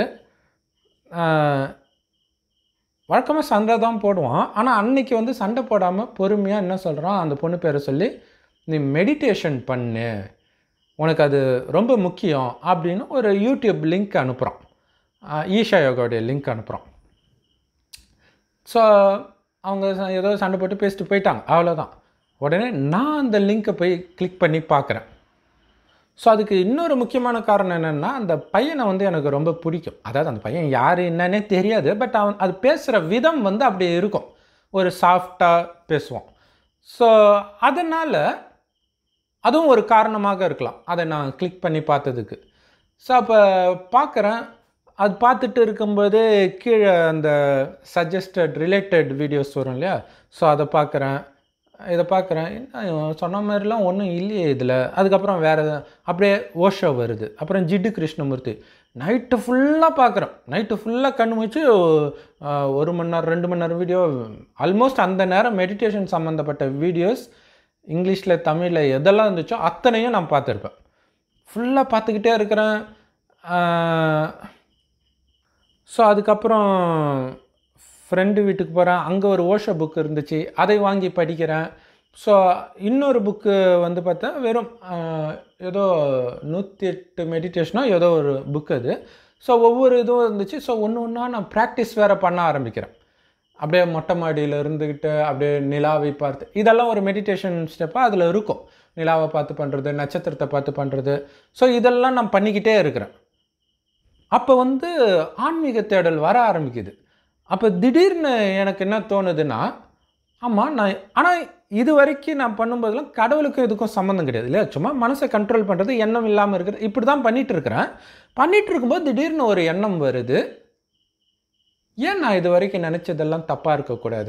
வழக்கமாக சண்டை தான் போடுவான் ஆனால் அன்னைக்கு வந்து சண்டை போடாமல் பொறுமையாக என்ன சொல்கிறான் அந்த பொண்ணு பேரை சொல்லி நீ மெடிடேஷன் பண்ணு உனக்கு அது ரொம்ப முக்கியம் அப்படின்னு ஒரு யூடியூப் லிங்க் அனுப்புகிறான் ஈஷா யோகாவுடைய லிங்க் அனுப்புகிறான் ஸோ அவங்க ச- ஏதோ சண்டை போட்டு பேசிட்டு போயிட்டாங்க அவ்வளோதான் உடனே நான் அந்த லிங்க்கை போய் கிளிக் பண்ணி பார்க்குறேன் ஸோ அதுக்கு இன்னொரு முக்கியமான காரணம் என்னென்னா அந்த பையனை வந்து எனக்கு ரொம்ப பிடிக்கும் அதாவது அந்த பையன் யார் என்னன்னே தெரியாது பட் அவன் அது பேசுகிற விதம் வந்து அப்படி இருக்கும் ஒரு சாஃப்டாக பேசுவான் ஸோ அதனால் அதுவும் ஒரு காரணமாக இருக்கலாம் அதை நான் கிளிக் பண்ணி பார்த்ததுக்கு ஸோ அப்போ பார்க்குறேன் அது பார்த்துட்டு இருக்கும்போது கீழே அந்த சஜஸ்டட் ரிலேட்டட் வீடியோஸ் வரும் இல்லையா ஸோ அதை பார்க்குறேன் இதை பார்க்குறேன் என்ன இவன் சொன்ன மாதிரிலாம் ஒன்றும் இல்லையே இதில் அதுக்கப்புறம் வேறு அப்படியே ஓஷோ வருது அப்புறம் ஜிட்டு கிருஷ்ணமூர்த்தி நைட்டு ஃபுல்லாக பார்க்குறேன் நைட்டு ஃபுல்லாக கண்ணு வச்சு ஒரு மணி நேரம் ரெண்டு மணி நேரம் வீடியோ ஆல்மோஸ்ட் அந்த நேரம் மெடிடேஷன் சம்மந்தப்பட்ட வீடியோஸ் இங்கிலீஷில் தமிழில் எதெல்லாம் இருந்துச்சோ அத்தனையும் நான் பார்த்துருப்பேன் ஃபுல்லாக பார்த்துக்கிட்டே இருக்கிறேன் ஸோ அதுக்கப்புறம் ஃப்ரெண்டு வீட்டுக்கு போகிறேன் அங்கே ஒரு ஓஷோ புக் இருந்துச்சு அதை வாங்கி படிக்கிறேன் ஸோ இன்னொரு புக்கு வந்து பார்த்தா வெறும் ஆஹ், ஏதோ நூற்றி எட்டு மெடிடேஷனோ ஏதோ ஒரு புக் அது ஸோ ஒவ்வொரு இதுவும் இருந்துச்சு ஸோ ஒன்று ஒன்றா நான் ப்ராக்டிஸ் வேறு பண்ண ஆரம்பிக்கிறேன் அப்படியே மொட்டை மாடியில் இருந்துக்கிட்டு அப்படியே நிலாவை பார்த்து இதெல்லாம் ஒரு மெடிடேஷன் ஸ்டெப்பாக அதில் இருக்கும் நிலாவை பார்த்து பண்ணுறது நட்சத்திரத்தை பார்த்து பண்ணுறது ஸோ இதெல்லாம் நான் பண்ணிக்கிட்டே இருக்கிறேன் அப்போ வந்து ஆன்மீக தேடல் வர ஆரம்பிக்குது அப்போ திடீர்னு எனக்கு என்ன தோணுதுன்னா ஆமாம் நான் ஆனால் இது வரைக்கும் நான் பண்ணும்போதெல்லாம் கடவுளுக்கும் இதுக்கும் சம்மந்தம் கிடையாது இல்லையா சும்மா மனசை கண்ட்ரோல் பண்ணுறது எண்ணம் இல்லாமல் இருக்குது இப்படி தான் பண்ணிட்டு இருக்கிறேன் பண்ணிட்டு இருக்கும்போது திடீர்னு ஒரு எண்ணம் வருது ஏன் நான் இது வரைக்கும் நினச்சதெல்லாம் தப்பாக இருக்கக்கூடாது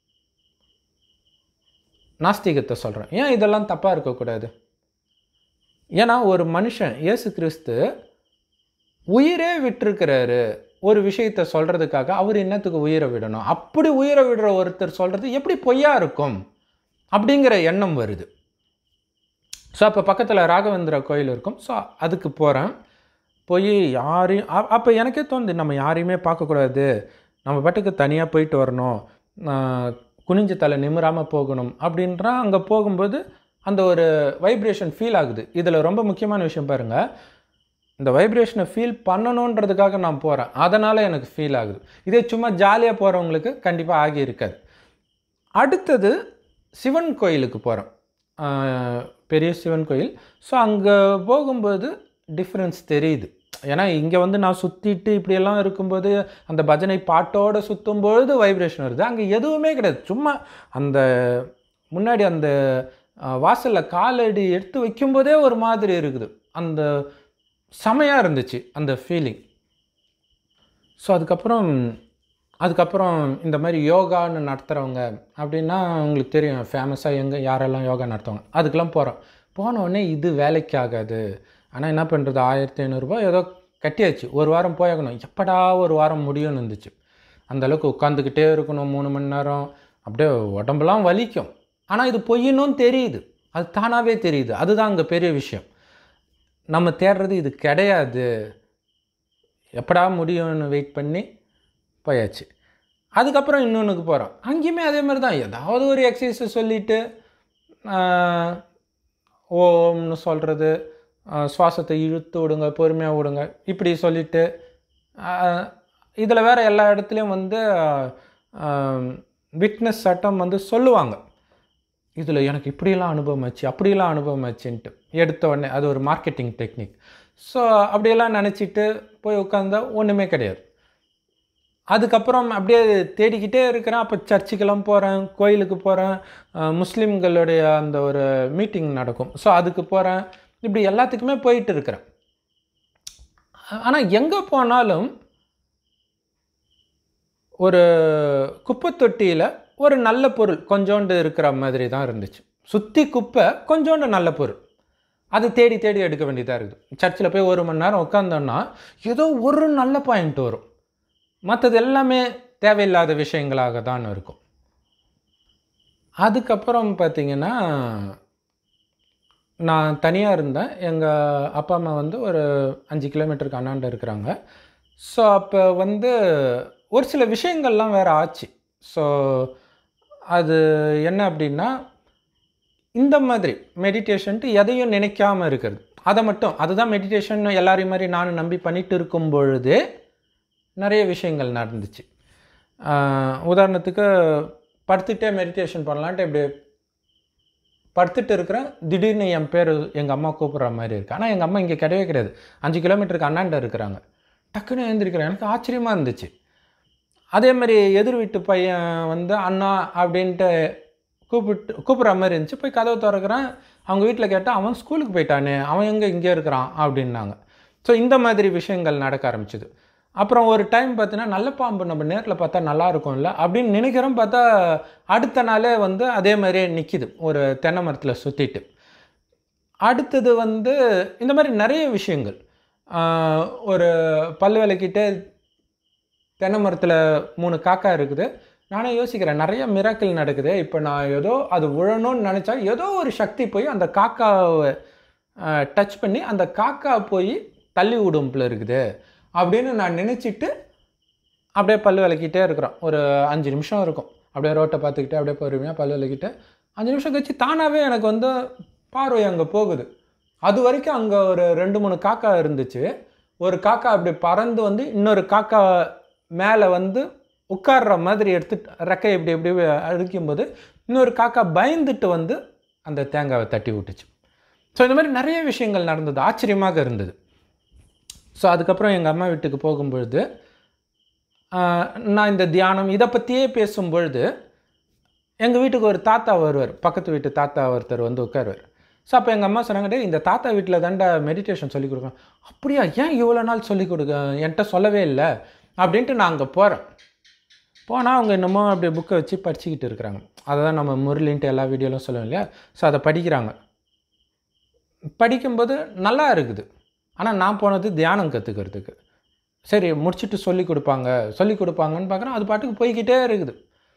நாஸ்திகத்தை சொல்கிறேன் ஏன் இதெல்லாம் தப்பாக இருக்கக்கூடாது ஏன்னா ஒரு மனுஷன் இயேசு கிறிஸ்து உயிரே விட்டிருக்கிறாரு ஒரு விஷயத்தை சொல்கிறதுக்காக அவர் என்னத்துக்கு உயிரை விடணும் அப்படி உயிரை விடுற ஒருத்தர் சொல்கிறது எப்படி பொய்யா இருக்கும் அப்படிங்கிற எண்ணம் வருது ஸோ அப்போ பக்கத்தில் ராகவேந்திர கோயில் இருக்கும் ஸோ அதுக்கு போகிறேன் போய் யாரையும் அப்போ எனக்கே தோணுது நம்ம யாரையுமே பார்க்கக்கூடாது நம்ம பாட்டுக்கு தனியாக போயிட்டு வரணும் ஆஹ் குனிஞ்ச தலை நிமிராமல் போகணும் அப்படின்ற அங்கே போகும்போது அந்த ஒரு வைப்ரேஷன் ஃபீல் ஆகுது இதில் ரொம்ப முக்கியமான விஷயம் பாருங்கள் இந்த வைப்ரேஷனை ஃபீல் பண்ணணுன்றதுக்காக நான் போகிறேன் அதனால் எனக்கு ஃபீல் ஆகுது இதே சும்மா ஜாலியாக போகிறவங்களுக்கு கண்டிப்பாக ஆகி இருக்காது அடுத்தது சிவன் கோயிலுக்கு போகிறோம் பெரிய சிவன் கோயில் ஸோ அங்கே போகும்போது டிஃப்ரென்ஸ் தெரியுது ஏன்னா இங்கே வந்து நான் சுற்றிட்டு இப்படியெல்லாம் இருக்கும்போது அந்த பஜனை பாட்டோடு சுற்றும் பொழுது வைப்ரேஷன் வருது அங்கே எதுவுமே கிடையாது சும்மா அந்த முன்னாடி அந்த வாசலில் காலடி எடுத்து வைக்கும்போதே ஒரு மாதிரி இருக்குது அந்த செமையாக இருந்துச்சு அந்த ஃபீலிங் ஸோ அதுக்கப்புறம் அதுக்கப்புறம் இந்த மாதிரி யோகான்னு நடத்துகிறவங்க அப்படின்னா உங்களுக்கு தெரியும் ஃபேமஸாக எங்கே யாரெல்லாம் யோகா நடத்துவாங்க அதுக்கெல்லாம் போகிறோம் போன உடனே இது வேலைக்கு ஆகாது ஆனால் என்ன பண்ணுறது ஆயிரத்தி ஐநூறுரூபா ஏதோ கட்டியாச்சு ஒரு வாரம் போயாகணும் எப்படா ஒரு வாரம் முடியும்னு இருந்துச்சு அந்த அளவுக்கு உட்காந்துக்கிட்டே இருக்கணும் மூணு மணி நேரம் அப்படியே உடம்பெல்லாம் வலிக்கும் ஆனால் இது பொய்யணும் தெரியுது அது தானாகவே தெரியுது அதுதான் அங்கே பெரிய விஷயம் நம்ம தேடுறது இது கிடையாது எப்படா முடியும்னு வெயிட் பண்ணி போயாச்சு அதுக்கப்புறம் இன்னொன்றுக்கு போகிறோம் அங்கேயுமே அதே மாதிரி தான் ஏதாவது ஒரு எக்ஸசைஸை சொல்லிவிட்டு ஓம்னு சொல்கிறது சுவாசத்தை இழுத்து விடுங்க பொறுமையாக விடுங்க இப்படி சொல்லிவிட்டு இதில் வேறு எல்லா இடத்துலையும் வந்து விட்னஸ் சட்டம் வந்து சொல்லுவாங்க இதில் எனக்கு இப்படியெல்லாம் அனுபவம் ஆச்சு அப்படியெல்லாம் அனுபவம் ஆச்சுன்ட்டு எடுத்த உடனே அது ஒரு மார்க்கெட்டிங் டெக்னிக் ஸோ அப்படியெல்லாம் நினச்சிட்டு போய் உட்காந்தா ஒன்றுமே கிடையாது அதுக்கப்புறம் அப்படியே தேடிக்கிட்டே இருக்கிறேன் அப்போ சர்ச்சுக்கெல்லாம் போகிறேன் கோயிலுக்கு போகிறேன் முஸ்லீம்களுடைய அந்த ஒரு மீட்டிங் நடக்கும் ஸோ அதுக்கு போகிறேன் இப்படி எல்லாத்துக்குமே போயிட்டு இருக்கிறேன் ஆனால் எங்கே போனாலும் ஒரு குப்பை தொட்டியில் ஒரு நல்ல பொருள் கொஞ்சோண்டு இருக்கிற மாதிரி தான் இருந்துச்சு சுற்றி குப்பை கொஞ்சோண்டு நல்ல பொருள் அது தேடி தேடி எடுக்க வேண்டியதாக இருக்குது சர்ச்சில் போய் ஒரு மணி நேரம் உட்காந்தோன்னா ஏதோ ஒரு நல்ல பாயிண்ட் வரும் மற்றது எல்லாமே தேவையில்லாத விஷயங்களாக தான் இருக்கும் அதுக்கப்புறம் பார்த்திங்கன்னா நான் தனியாக இருந்தேன் எங்கள் அப்பா அம்மா வந்து ஒரு அஞ்சு கிலோமீட்டருக்கு அண்ணாண்ட இருக்கிறாங்க ஸோ அப்போ வந்து ஒரு சில விஷயங்கள்லாம் வேறு ஆச்சு ஸோ அது என்ன அப்படின்னா இந்த மாதிரி மெடிடேஷன்ட்டு எதையும் நினைக்காமல் இருக்கிறது அதை மட்டும் அதுதான் மெடிடேஷன் எல்லாரையும் மாதிரி நான் நம்பி பண்ணிட்டு இருக்கும் பொழுது நிறைய விஷயங்கள் நடந்துச்சு உதாரணத்துக்கு படுத்துகிட்டே மெடிடேஷன் பண்ணலான்ட்டு இப்படி படுத்துட்டு இருக்கிறேன் திடீர்னு என் பேர் எங்கள் அம்மா கூப்பிட்ற மாதிரி இருக்குது ஆனால் எங்கள் அம்மா இங்கே கிடையவே கிடையாது அஞ்சு கிலோமீட்டருக்கு அண்ணாண்ட இருக்கிறாங்க டக்குன்னு எழுந்திருக்கிறேன் எனக்கு ஆச்சரியமாக இருந்துச்சு அதே மாதிரி எதிர் வீட்டு பையன் வந்து அண்ணா அப்படின்ட்டு கூப்பிட்டு கூப்பிட்ற மாதிரி இருந்துச்சு போய் கதவை திறக்கிறேன் அவங்க வீட்டில் கேட்டால் அவன் ஸ்கூலுக்கு போயிட்டானே அவன் எங்கே இங்கே இருக்கிறான் அப்படின்னாங்க ஸோ இந்த மாதிரி விஷயங்கள் நடக்க ஆரம்பிச்சுது அப்புறம் ஒரு டைம் பார்த்தீங்கன்னா நல்ல பாம்பு நம்ம நேரில் பார்த்தா நல்லா இருக்கும்ல அப்படின்னு நினைக்கிறோம் பார்த்தா அடுத்த நாளே வந்து அதே மாதிரியே நிற்கிது ஒரு தென்னை மரத்தில் சுற்றிட்டு அடுத்தது வந்து இந்த மாதிரி நிறைய விஷயங்கள் ஒரு பல் விளக்கிட்டு தென்னை மரத்தில் மூணு காக்கா இருக்குது நானே யோசிக்கிறேன் நிறைய மிராக்கிள் நடக்குது இப்போ நான் ஏதோ அது விழணும்னு நினச்சா ஏதோ ஒரு சக்தி போய் அந்த காக்காவை டச் பண்ணி அந்த காக்கா போய் தள்ளி விடும்பில் இருக்குது அப்படின்னு நான் நினச்சிட்டு அப்படியே பல் விளக்கிட்டே இருக்கிறோம் ஒரு அஞ்சு நிமிஷம் இருக்கும் அப்படியே ரோட்டை பார்த்துக்கிட்டு அப்படியே பொறுமையாக பல் விளக்கிட்டு அஞ்சு நிமிஷம் கழிச்சு தானாகவே எனக்கு வந்து பார்வை அங்கே போகுது அது வரைக்கும் அங்கே ஒரு ரெண்டு மூணு காக்கா இருந்துச்சு ஒரு காக்கா அப்படி பறந்து வந்து இன்னொரு காக்கா மேலே வந்து உட்கார்ற மாதிரி எடுத்துட்டு ரெக்கை இப்படி இப்படி அடிக்கும்போது இன்னொரு காக்கா பயந்துட்டு வந்து அந்த தேங்காவை தட்டி விட்டுச்சு ஸோ இந்த மாதிரி நிறைய விஷயங்கள் நடந்தது ஆச்சரியமாக இருந்தது ஸோ அதுக்கப்புறம் எங்கள் அம்மா வீட்டுக்கு போகும்பொழுது நான் இந்த தியானம் இதை பற்றியே பேசும்பொழுது எங்கள் வீட்டுக்கு ஒரு தாத்தா வருவார் பக்கத்து வீட்டு தாத்தா ஒருத்தர் வந்து உட்காருவார் ஸோ அப்போ எங்கள் அம்மா சொன்னாங்க டே இந்த தாத்தா வீட்டில் தாண்டா மெடிடேஷன் சொல்லிக் கொடுக்குறேன் அப்படியா ஏன் இவ்வளோ நாள் சொல்லிக் கொடுக்க என்கிட்ட சொல்லவே இல்லை அப்படின்ட்டு நான் அங்கே போகிறேன் போனால் அவங்க இன்னமும் அப்படியே புக்கை வச்சு படிச்சுக்கிட்டு இருக்கிறாங்க அதை தான் நம்ம முரளின்ட்டு எல்லா வீடியோலாம் சொல்லுவோம் இல்லையா ஸோ அதை படிக்கிறாங்க படிக்கும்போது நல்லா இருக்குது ஆனால் நான் போனது தியானம் கற்றுக்கிறதுக்கு சரி முடிச்சுட்டு சொல்லி கொடுப்பாங்க சொல்லி கொடுப்பாங்கன்னு பார்க்குறேன் அது பாட்டுக்கு போய்கிட்டே இருக்குது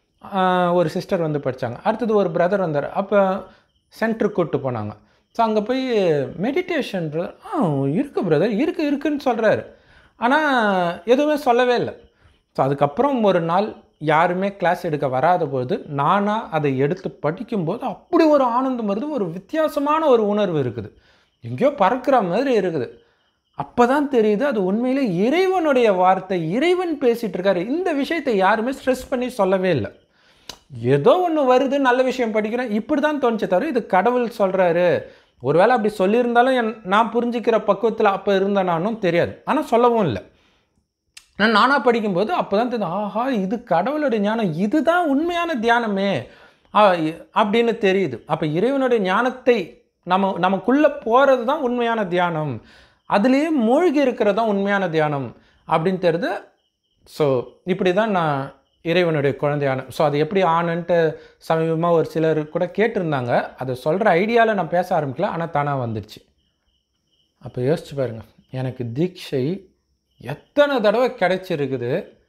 ஒரு சிஸ்டர் வந்து படித்தாங்க அடுத்தது ஒரு பிரதர் வந்தார் அப்போ சென்டருக்கு கூப்பிட்டு போனாங்க ஸோ அங்கே போய் மெடிடேஷன் ஆ இருக்குது பிரதர் இருக்குது இருக்குன்னு சொல்கிறாரு ஆனால் எதுவுமே சொல்லவே இல்லை ஸோ அதுக்கப்புறம் ஒரு நாள் யாருமே கிளாஸ் எடுக்க வராத பொழுது நானாக அதை எடுத்து படிக்கும்போது அப்படி ஒரு ஆனந்தம் வருது ஒரு வித்தியாசமான ஒரு உணர்வு இருக்குது எங்கேயோ பறக்கிற மாதிரி இருக்குது அப்போ தான் தெரியுது அது உண்மையிலே இறைவனுடைய வார்த்தை இறைவன் பேசிகிட்டு இருக்காரு இந்த விஷயத்தை யாருமே ஸ்ட்ரெஸ் பண்ணி சொல்லவே இல்லை ஏதோ ஒன்று வருது நல்ல விஷயம் படிக்கிறேன் இப்படி தான் தோணுச்சே தவிர இது கடவுள் சொல்கிறாரு ஒருவேளை அப்படி சொல்லியிருந்தாலும் என் நான் புரிஞ்சிக்கிற பக்குவத்தில் அப்போ இருந்த நானும் தெரியாது ஆனால் சொல்லவும் இல்லை நான் நானாக படிக்கும்போது அப்போ தான் தெரியுது ஆஹா இது கடவுளுடைய ஞானம் இதுதான் உண்மையான தியானமே ஆ, இ- அப்படின்னு தெரியுது அப்போ இறைவனுடைய ஞானத்தை நம்ம நமக்குள்ளே போகிறது தான் உண்மையான தியானம் அதுலேயே மூழ்கி இருக்கிறது தான் உண்மையான தியானம் அப்படின்னு தெரியுது ஸோ இப்படி தான் நான் இறைவனுடைய குழந்தையான ஸோ அது எப்படி ஆனன்ட்டு சமீபமாக ஒரு சிலர் கூட கேட்டிருந்தாங்க அதை சொல்கிற ஐடியாவில் நான் பேச ஆரம்பிக்கல ஆனால் தானாக வந்துடுச்சு அப்போ யோசிச்சு பாருங்க எனக்கு தீட்சை எத்தனை தடவை கிடைச்சிருக்குது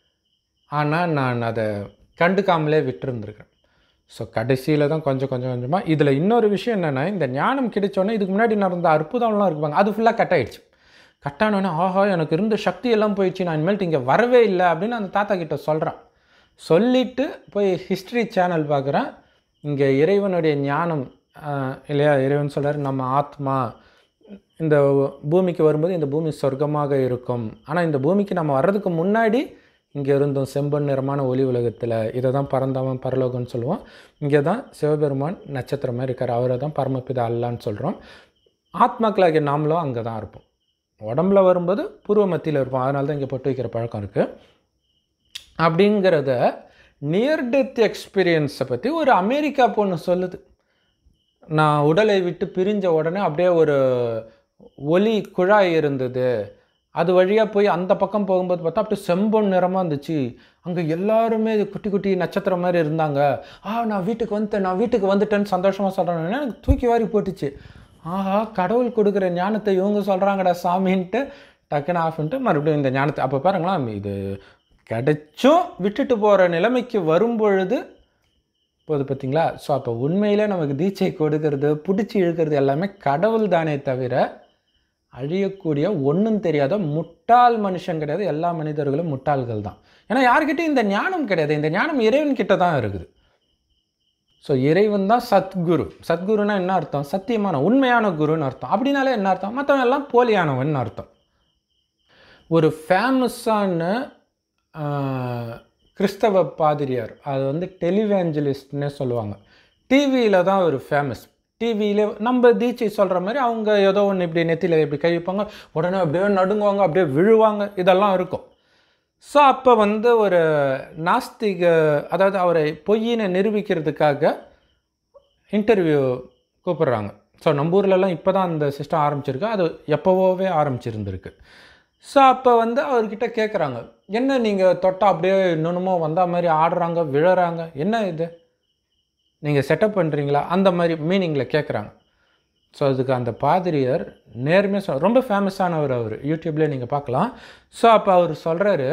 ஆனால் நான் அதை கண்டுக்காமலே விட்டுருந்துருக்கேன் ஸோ கடைசியில் தான் கொஞ்சம் கொஞ்சம் கொஞ்சமாக இதில் இன்னொரு விஷயம் என்னென்னா இந்த ஞானம் கிடைச்சோன்னே இதுக்கு முன்னாடி நடந்த அற்புதம்லாம் இருக்குப்பாங்க அது ஃபுல்லாக கட் ஆயிடுச்சு கட்டானோடனே ஆஹா எனக்கு இருந்த சக்தி எல்லாம் போயிடுச்சு நான் இனிமேல்ட்டு இங்கே வரவே இல்லை அப்படின்னு அந்த தாத்தா கிட்ட சொல்கிறேன் சொல்லிட்டு போய் ஹிஸ்ட்ரி சேனல் பார்க்குறேன் இங்கே இறைவனுடைய ஞானம் ஆஹ், இல்லையா இறைவன் சொல்றாரு நம்ம ஆத்மா இந்த பூமிக்கு வரும்போது இந்த பூமி சொர்க்கமாக இருக்கும் ஆனால் இந்த பூமிக்கு நம்ம வர்றதுக்கு முன்னாடி இங்கே இருந்தோம் செம்பன் நிறமான ஒளி உலகத்தில் இதை தான் பரந்தாமன் பரலோகம்னு சொல்லுவோம் இங்கே தான் சிவபெருமான் நட்சத்திரம் மாதிரி இருக்கார் அவரை தான் பரமபிதா அல்லான்னு சொல்கிறோம் ஆத்மாக்களாகிய நாமளும் அங்கே தான் இருப்போம் உடம்புல வரும்போது பூர்வ மத்தியில் இருப்போம் அதனால தான் இங்கே பொட்டு வைக்கிற பழக்கம் இருக்குது அப்படிங்கிறத நியர் டெத் எக்ஸ்பீரியன்ஸை பற்றி ஒரு அமெரிக்கா பொண்ணு சொல்லுது நான் உடலை விட்டு பிரிஞ்ச உடனே அப்படியே ஒரு ஒலி குழாய் இருந்தது அது வழியாக போய் அந்த பக்கம் போகும்போது பார்த்தா அப்படியே செம்பொன் நிறமாக இருந்துச்சு அங்கே எல்லாருமே குட்டி குட்டி நட்சத்திரம் மாதிரி இருந்தாங்க ஆ நான் வீட்டுக்கு வந்துட்டேன் நான் வீட்டுக்கு வந்துட்டேன்னு சந்தோஷமாக சொல்கிறேன் எனக்கு தூக்கி வாரி போட்டுச்சு ஆஹா கடவுள் கொடுக்குற ஞானத்தை இவங்க சொல்கிறாங்கடா சாமின்ட்டு டக்குன்னு ஆஃப் பண்ணிட்டு மறுபடியும் இந்த ஞானத்தை அப்போ பாருங்களேன் இது கிடைச்சும் விட்டுட்டு போகிற நிலைமைக்கு வரும்பொழுது போகுது பார்த்தீங்களா ஸோ அப்போ உண்மையில் நமக்கு தீட்சை கொடுக்கறது பிடிச்சி இழுக்கிறது எல்லாமே கடவுள் தானே தவிர அழியக்கூடிய ஒன்றும் தெரியாத முட்டாள் மனுஷன் கிடையாது எல்லா மனிதர்களும் முட்டாள்கள் தான் ஏன்னா யார்கிட்டயும் இந்த ஞானம் கிடையாது இந்த ஞானம் இறைவன் கிட்ட தான் இருக்குது ஸோ இறைவன் தான் சத்குரு சத்குருனா என்ன அர்த்தம் சத்தியமான உண்மையான குருன்னு அர்த்தம் அப்படின்னாலே என்ன அர்த்தம் மற்றவன் எல்லாம் போலியானவன் அர்த்தம் ஒரு ஃபேமஸான கிறிஸ்தவ பாதிரியார் அது வந்து டெலிவேஞ்சலிஸ்ட்னே சொல்லுவாங்க டிவியில் தான் ஒரு ஃபேமஸ் டிவியில் நம்ம தீட்சை சொல்கிற மாதிரி அவங்க ஏதோ ஒன்று இப்படி நெத்தியில் இப்படி கை வைப்பாங்க உடனே அப்படியே நடுங்குவாங்க அப்படியே விழுவாங்க இதெல்லாம் இருக்கும் ஸோ அப்போ வந்து ஒரு நாஸ்திக அதாவது அவரை பொய்யினை நிரூபிக்கிறதுக்காக இன்டர்வியூ கூப்பிடுறாங்க ஸோ நம்ம ஊர்லலாம் இப்போ தான் அந்த சிஸ்டம் ஆரம்பிச்சிருக்கு அது எப்போவோவே ஆரம்பிச்சிருந்துருக்கு ஸோ அப்போ வந்து அவர்கிட்ட கேட்குறாங்க என்ன நீங்கள் தொட்டா அப்படியே இன்னொன்னுமோ வந்தா மாதிரி ஆடுறாங்க விழறாங்க என்ன இது நீங்கள் செட்டப் பண்ணுறீங்களா அந்த மாதிரி மீனிங்கில் கேட்குறாங்க ஸோ அதுக்கு அந்த பாதிரியார் நேர்மையாக சொல் ரொம்ப ஃபேமஸானவர் அவர் யூடியூப்லேயே நீங்கள் பார்க்கலாம் ஸோ அப்போ அவர் சொல்கிறாரு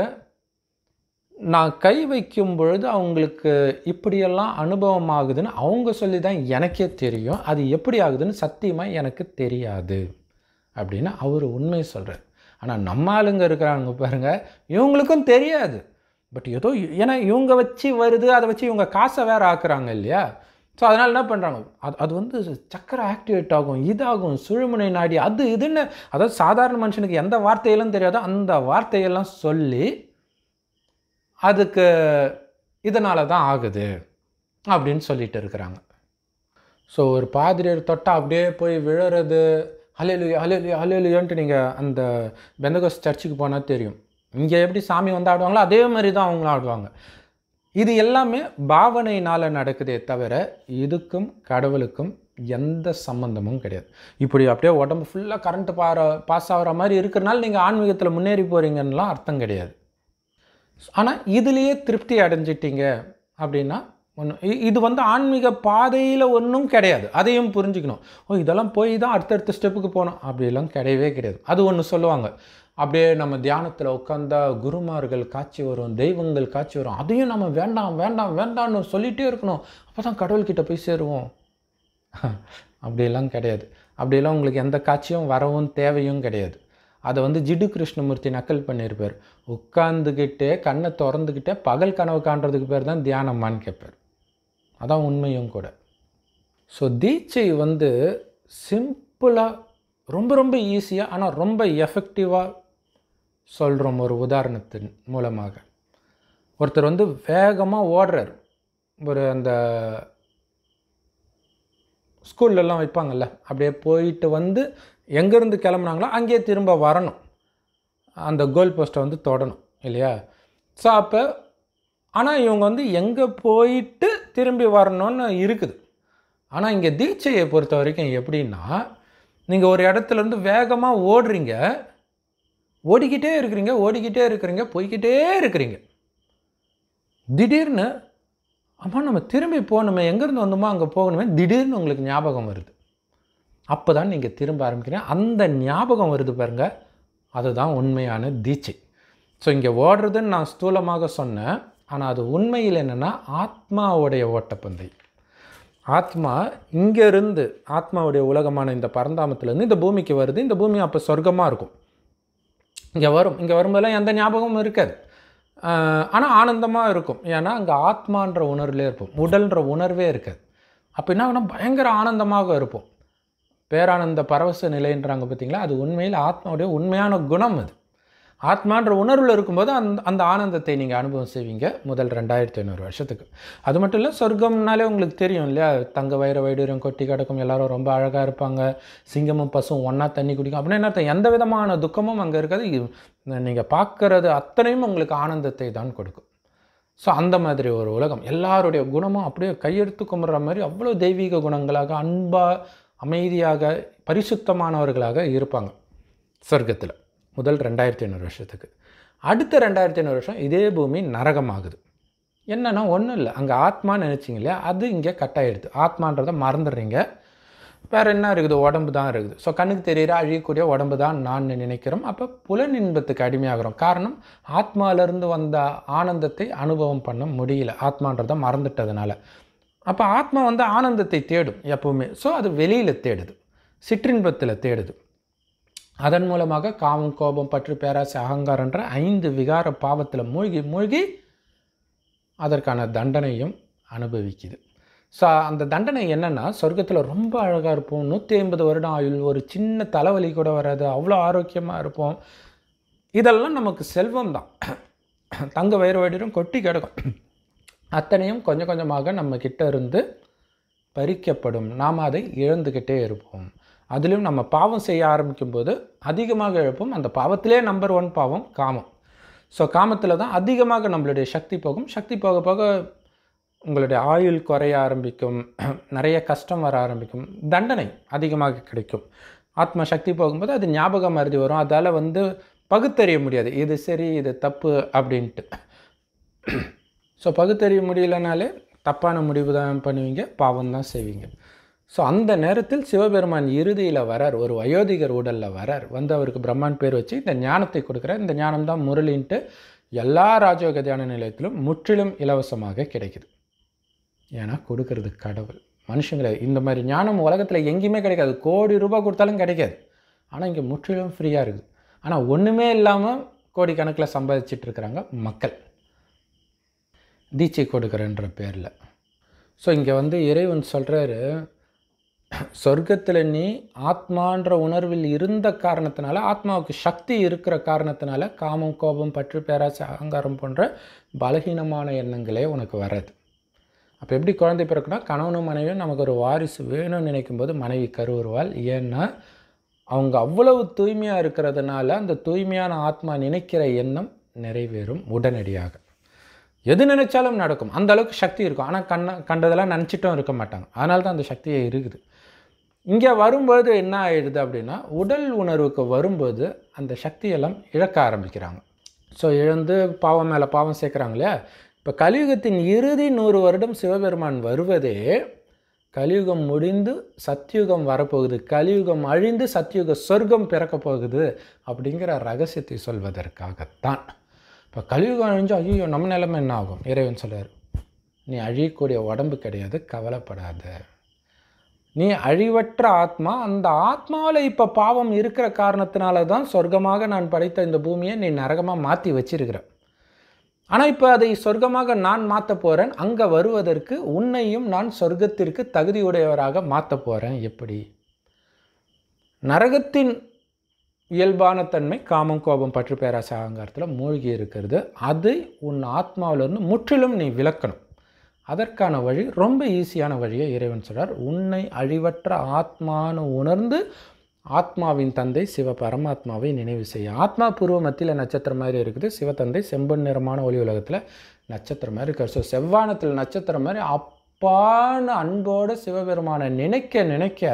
நான் கை வைக்கும் பொழுது அவங்களுக்கு இப்படியெல்லாம் அனுபவம் ஆகுதுன்னு அவங்க சொல்லி தான் எனக்கே தெரியும் அது எப்படி ஆகுதுன்னு சத்தியமாக எனக்கு தெரியாது அப்படின்னு அவர் உண்மையை சொல்கிறார் ஆனால் நம்ம ஆளுங்க இருக்கிறாங்க பாருங்கள் இவங்களுக்கும் தெரியாது பட் ஏதோ ஏன்னா இவங்க வச்சு வருது அதை வச்சு இவங்க காசை வேறு ஆக்குறாங்க இல்லையா ஸோ அதனால் என்ன பண்ணுறாங்க அது அது வந்து சக்கரை ஆக்டிவேட் ஆகும் இதாகும் சுழுமுனை நாடி அது இதுன்னு அதாவது சாதாரண மனுஷனுக்கு எந்த வார்த்தையெல்லாம் தெரியாதோ அந்த வார்த்தையெல்லாம் சொல்லி அதுக்கு இதனால தான் ஆகுது அப்படின்னு சொல்லிட்டு இருக்கிறாங்க ஸோ ஒரு பாதிரியர் தொட்டா அப்படியே போய் விழுறது ஹலேலுயா ஹலேலுயா ஹலேலுயான்ட்டு நீங்கள் அந்த பெந்தகோஸ் சர்ச்சுக்கு போனால் தெரியும் இங்கே எப்படி சாமி வந்து ஆடுவாங்களோ அதே மாதிரி தான் அவங்களும் ஆடுவாங்க இது எல்லாமே பாவனையினால் நடக்குதே தவிர இதுக்கும் கடவுளுக்கும் எந்த சம்மந்தமும் கிடையாது இப்படி அப்படியே உடம்பு ஃபுல்லாக கரண்ட்டு பார பாஸ் ஆகிற மாதிரி இருக்கிறனால நீங்கள் ஆன்மீகத்தில் முன்னேறி போகிறீங்கன்னெலாம் அர்த்தம் கிடையாது ஆனால் இதுலேயே திருப்தி அடைஞ்சிட்டீங்க அப்படின்னா ஒன்று இது வந்து ஆன்மீக பாதையில் ஒன்றும் கிடையாது அதையும் புரிஞ்சுக்கணும் ஓ இதெல்லாம் போய் தான் அடுத்தடுத்த ஸ்டெப்புக்கு போகணும் அப்படிலாம் கிடையவே கிடையாது அது ஒன்று சொல்லுவாங்க அப்படியே நம்ம தியானத்தில் உட்காந்தா குருமார்கள் காட்சி வரும் தெய்வங்கள் காட்சி வரும் அதையும் நம்ம வேண்டாம் வேண்டாம் வேண்டாம்னு சொல்லிகிட்டே இருக்கணும் அப்போ தான் கடவுள்கிட்ட போய் சேருவோம் அப்படியெல்லாம் கிடையாது அப்படியெல்லாம் உங்களுக்கு எந்த காட்சியும் வரவும் தேவையும் கிடையாது அதை வந்து ஜிடு கிருஷ்ணமூர்த்தி நக்கல் பண்ணியிருப்பார் உட்காந்துக்கிட்டே கண்ணை திறந்துக்கிட்டே பகல் கனவு காண்றதுக்கு பேர் தான் தியானம்மான்னு கேட்பார் அதான் உண்மையும் கூட ஸோ தீட்சை வந்து சிம்பிளாக ரொம்ப ரொம்ப ஈஸியாக ஆனால் ரொம்ப எஃபெக்டிவாக சொல்கிறோம் ஒரு உதாரணத்தின் மூலமாக ஒருத்தர் வந்து வேகமாக ஓடுறார் ஒரு அந்த ஸ்கூல்லலாம் வைப்பாங்கல்ல அப்படியே போயிட்டு வந்து எங்கேருந்து கிளம்புனாங்களோ அங்கேயே திரும்ப வரணும் அந்த கோல் போஸ்ட்டை வந்து தொடணும் இல்லையா ஸோ அப்போ ஆனால் இவங்க வந்து எங்கே போயிட்டு திரும்பி வரணும்னு இருக்குது ஆனால் இங்கே தீட்சையை பொறுத்த வரைக்கும் எப்படின்னா நீங்கள் ஒரு இடத்துலேருந்து வேகமாக ஓடுறீங்க ஓடிக்கிட்டே இருக்கிறீங்க ஓடிக்கிட்டே இருக்கிறீங்க போய்க்கிட்டே இருக்கிறீங்க திடீர்னு அம்மா நம்ம திரும்பி போகணுமே எங்கேருந்து வந்தோமோ அங்கே போகணுமே திடீர்னு உங்களுக்கு ஞாபகம் வருது அப்போ தான் நீங்கள் திரும்ப ஆரம்பிக்கிறீங்க அந்த ஞாபகம் வருது பாருங்க அதுதான் உண்மையான தீட்சை ஸோ இங்கே ஓடுறதுன்னு நான் ஸ்தூலமாக சொன்னேன் ஆனால் அது உண்மையில் என்னென்னா ஆத்மாவுடைய ஓட்டப்பந்தை ஆத்மா இங்கேருந்து ஆத்மாவுடைய உலகமான இந்த பரந்தாமத்துலேருந்து இந்த பூமிக்கு வருது இந்த பூமி அப்போ சொர்க்கமாக இருக்கும் இங்கே வரும் இங்கே வரும்போதெல்லாம் எந்த ஞாபகமும் இருக்காது ஆனால் ஆனந்தமாக இருக்கும் ஏன்னா அங்கே ஆத்மான்ற உணர்விலே இருப்போம் உடல்ன்ற உணர்வே இருக்காது அப்போ என்ன ஆகும்னா பயங்கர ஆனந்தமாக இருப்போம் பேரானந்த பரவச நிலைன்றாங்க பார்த்தீங்களா அது உண்மையில் ஆத்மாவுடைய உண்மையான குணம் அது ஆத்மான்ற உணர்வில் இருக்கும்போது அந்த அந்த ஆனந்தத்தை நீங்கள் அனுபவம் செய்வீங்க முதல் ரெண்டாயிரத்தி ஐநூறு வருஷத்துக்கு அது மட்டும் இல்லை சொர்க்கம்னாலே உங்களுக்கு தெரியும் இல்லையா தங்க வயிற வைடூரியம் கொட்டி கிடக்கும் எல்லாரும் ரொம்ப அழகாக இருப்பாங்க சிங்கமும் பசும் ஒன்றா தண்ணி குடிக்கும் அப்படின்னா என்ன அர்த்தம் எந்த விதமான துக்கமும் அங்கே இருக்காது நீங்கள் பார்க்குறது அத்தனையும் உங்களுக்கு ஆனந்தத்தை தான் கொடுக்கும் ஸோ அந்த மாதிரி ஒரு உலகம் எல்லாருடைய குணமும் அப்படியே கையெடுத்து கும்பிட்ற மாதிரி அவ்வளோ தெய்வீக குணங்களாக அன்பாக அமைதியாக பரிசுத்தமானவர்களாக இருப்பாங்க சொர்க்கத்தில் முதல் ரெண்டாயிரத்தி ஐநூறு வருஷத்துக்கு அடுத்த ரெண்டாயிரத்தி ஐநூறு வருஷம் இதே பூமி நரகமாகுது என்னென்னா ஒன்றும் இல்லை அங்கே ஆத்மா நினச்சிங்க இல்லையா அது இங்கே கட் ஆகிடுது ஆத்மான்றதை மறந்துடுறீங்க வேறு என்ன இருக்குது உடம்பு தான் இருக்குது ஸோ கண்ணுக்கு தெரிகிற அழியக்கூடிய உடம்பு தான் நான் நினைக்கிறோம் அப்போ புலன் இன்பத்துக்கு அடிமையாகிறோம் காரணம் ஆத்மாவிலேருந்து வந்த ஆனந்தத்தை அனுபவம் பண்ண முடியல ஆத்மான்றதை மறந்துட்டதுனால அப்போ ஆத்மா வந்து ஆனந்தத்தை தேடும் எப்பவுமே ஸோ அது வெளியில் தேடுது சிற்றின்பத்தில் தேடுது அதன் மூலமாக காமம் கோபம் பற்று பேராசை அகங்காரன்ற ஐந்து விகார பாவத்தில் மூழ்கி மூழ்கி அதற்கான தண்டனையும் அனுபவிக்குது ஸோ அந்த தண்டனை என்னென்னா சொர்க்கத்தில் ரொம்ப அழகாக இருப்போம் நூற்றி ஐம்பது வருடம் ஆயுள் ஒரு சின்ன தலைவலி கூட வராது அவ்வளோ ஆரோக்கியமாக இருப்போம் இதெல்லாம் நமக்கு செல்வம் தான் தங்க வயிறு வயிறும் கொட்டி கிடக்கும் அத்தனையும் கொஞ்சம் கொஞ்சமாக நம்ம கிட்ட இருந்து பறிக்கப்படும் நாம் அதை இழந்துக்கிட்டே இருப்போம் அதிலும் நம்ம பாவம் செய்ய ஆரம்பிக்கும் போது அதிகமாக இழப்போம் அந்த பாவத்திலே நம்பர் ஒன் பாவம் காமம் ஸோ காமத்தில் தான் அதிகமாக நம்மளுடைய சக்தி போகும் சக்தி போக போக உங்களுடைய ஆயுள் குறைய ஆரம்பிக்கும் நிறைய கஷ்டம் வர ஆரம்பிக்கும் தண்டனை அதிகமாக கிடைக்கும் ஆத்ம சக்தி போகும்போது அது ஞாபகம் மருதி வரும் அதால் வந்து பகுத்தறிய முடியாது இது சரி இது தப்பு அப்படின்ட்டு ஸோ பகுத்தறிய முடியலனாலே தப்பான முடிவு தான் பண்ணுவீங்க பாவம் தான் செய்வீங்க ஸோ அந்த நேரத்தில் சிவபெருமான் இறுதியில் வரார் ஒரு வயோதிகர் உடலில் வரார் வந்து அவருக்கு பிரம்மான் பேர் வச்சு இந்த ஞானத்தை கொடுக்குறார் இந்த ஞானம் தான் முரளின்ட்டு எல்லா ராஜயோக தியான நிலையத்திலும் முற்றிலும் இலவசமாக கிடைக்குது ஏன்னா கொடுக்கறது கடவுள் மனுஷங்களை இந்த மாதிரி ஞானம் உலகத்தில் எங்கேயுமே கிடைக்காது கோடி ரூபாய் கொடுத்தாலும் கிடைக்காது ஆனால் இங்கே முற்றிலும் ஃப்ரீயாக இருக்குது ஆனால் ஒன்றுமே இல்லாமல் கோடிக்கணக்கில் சம்பாதிச்சிட்டு இருக்கிறாங்க மக்கள் தீட்சை கொடுக்குறேன்ற பேரில் ஸோ இங்கே வந்து இறைவன் சொல்கிறாரு சொர்க்கத்தில் நீ ஆத்மான்ற உணர்வில் இருந்த காரணத்தினால ஆத்மாவுக்கு சக்தி இருக்கிற காரணத்தினால காமம் கோபம் பற்று பேராசை அகங்காரம் போன்ற பலகீனமான எண்ணங்களே உனக்கு வராது அப்போ எப்படி குழந்தை பிறக்குன்னா கணவனும் மனைவியும் நமக்கு ஒரு வாரிசு வேணும்னு நினைக்கும் போது மனைவி கருவுருவாள் ஏன்னா அவங்க அவ்வளவு தூய்மையாக இருக்கிறதுனால அந்த தூய்மையான ஆத்மா நினைக்கிற எண்ணம் நிறைவேறும் உடனடியாக எது நினைச்சாலும் நடக்கும் அந்த அளவுக்கு சக்தி இருக்கும் ஆனால் கண்ண கண்டதெல்லாம் நினச்சிட்டும் இருக்க மாட்டாங்க அதனால தான் அந்த சக்தியே இருக்குது இங்கே வரும்போது என்ன ஆயிடுது அப்படின்னா உடல் உணர்வுக்கு வரும்போது அந்த சக்தியெல்லாம் இழக்க ஆரம்பிக்கிறாங்க ஸோ இழந்து பாவம் மேலே பாவம் சேர்க்குறாங்க இல்லையா இப்போ கலியுகத்தின் இறுதி நூறு வருடம் சிவபெருமான் வருவதே கலியுகம் முடிந்து சத்யுகம் வரப்போகுது கலியுகம் அழிந்து சத்யுக சொர்க்கம் பிறக்கப் போகுது அப்படிங்கிற ரகசியத்தை சொல்வதற்காகத்தான் இப்போ கலியுகம் அழிஞ்சு ஐயோ நம்ம நிலைமை என்ன ஆகும் இறைவன் சொல்றார் நீ அழியக்கூடிய உடம்பு கிடையாது கவலைப்படாத நீ அழிவற்ற ஆத்மா அந்த ஆத்மாவில் இப்போ பாவம் இருக்கிற காரணத்தினால தான் சொர்க்கமாக நான் படைத்த இந்த பூமியை நீ நரகமாக மாற்றி வச்சிருக்கிற ஆனால் இப்போ அதை சொர்க்கமாக நான் மாற்ற போகிறேன் அங்கே வருவதற்கு உன்னையும் நான் சொர்க்கத்திற்கு தகுதியுடையவராக மாற்ற போகிறேன் எப்படி நரகத்தின் இயல்பான தன்மை காமம் கோபம் பற்று பேராசை அகங்காரத்தில் மூழ்கி இருக்கிறது அது உன் ஆத்மாவிலிருந்து முற்றிலும் நீ விளக்கணும் அதற்கான வழி ரொம்ப ஈஸியான வழியை இறைவன் சொல்றார் உன்னை அழிவற்ற ஆத்மான்னு உணர்ந்து ஆத்மாவின் தந்தை சிவ பரமாத்மாவை நினைவு செய்ய ஆத்மா பூர்வ மத்தியில் நட்சத்திரம் மாதிரி இருக்குது சிவத்தந்தை செம்பன் நிறமான ஒளி உலகத்தில் நட்சத்திரம் மாதிரி இருக்கார் ஸோ செவ்வானத்தில் நட்சத்திரம் மாதிரி அப்பான அன்போடு சிவபெருமானை நினைக்க நினைக்க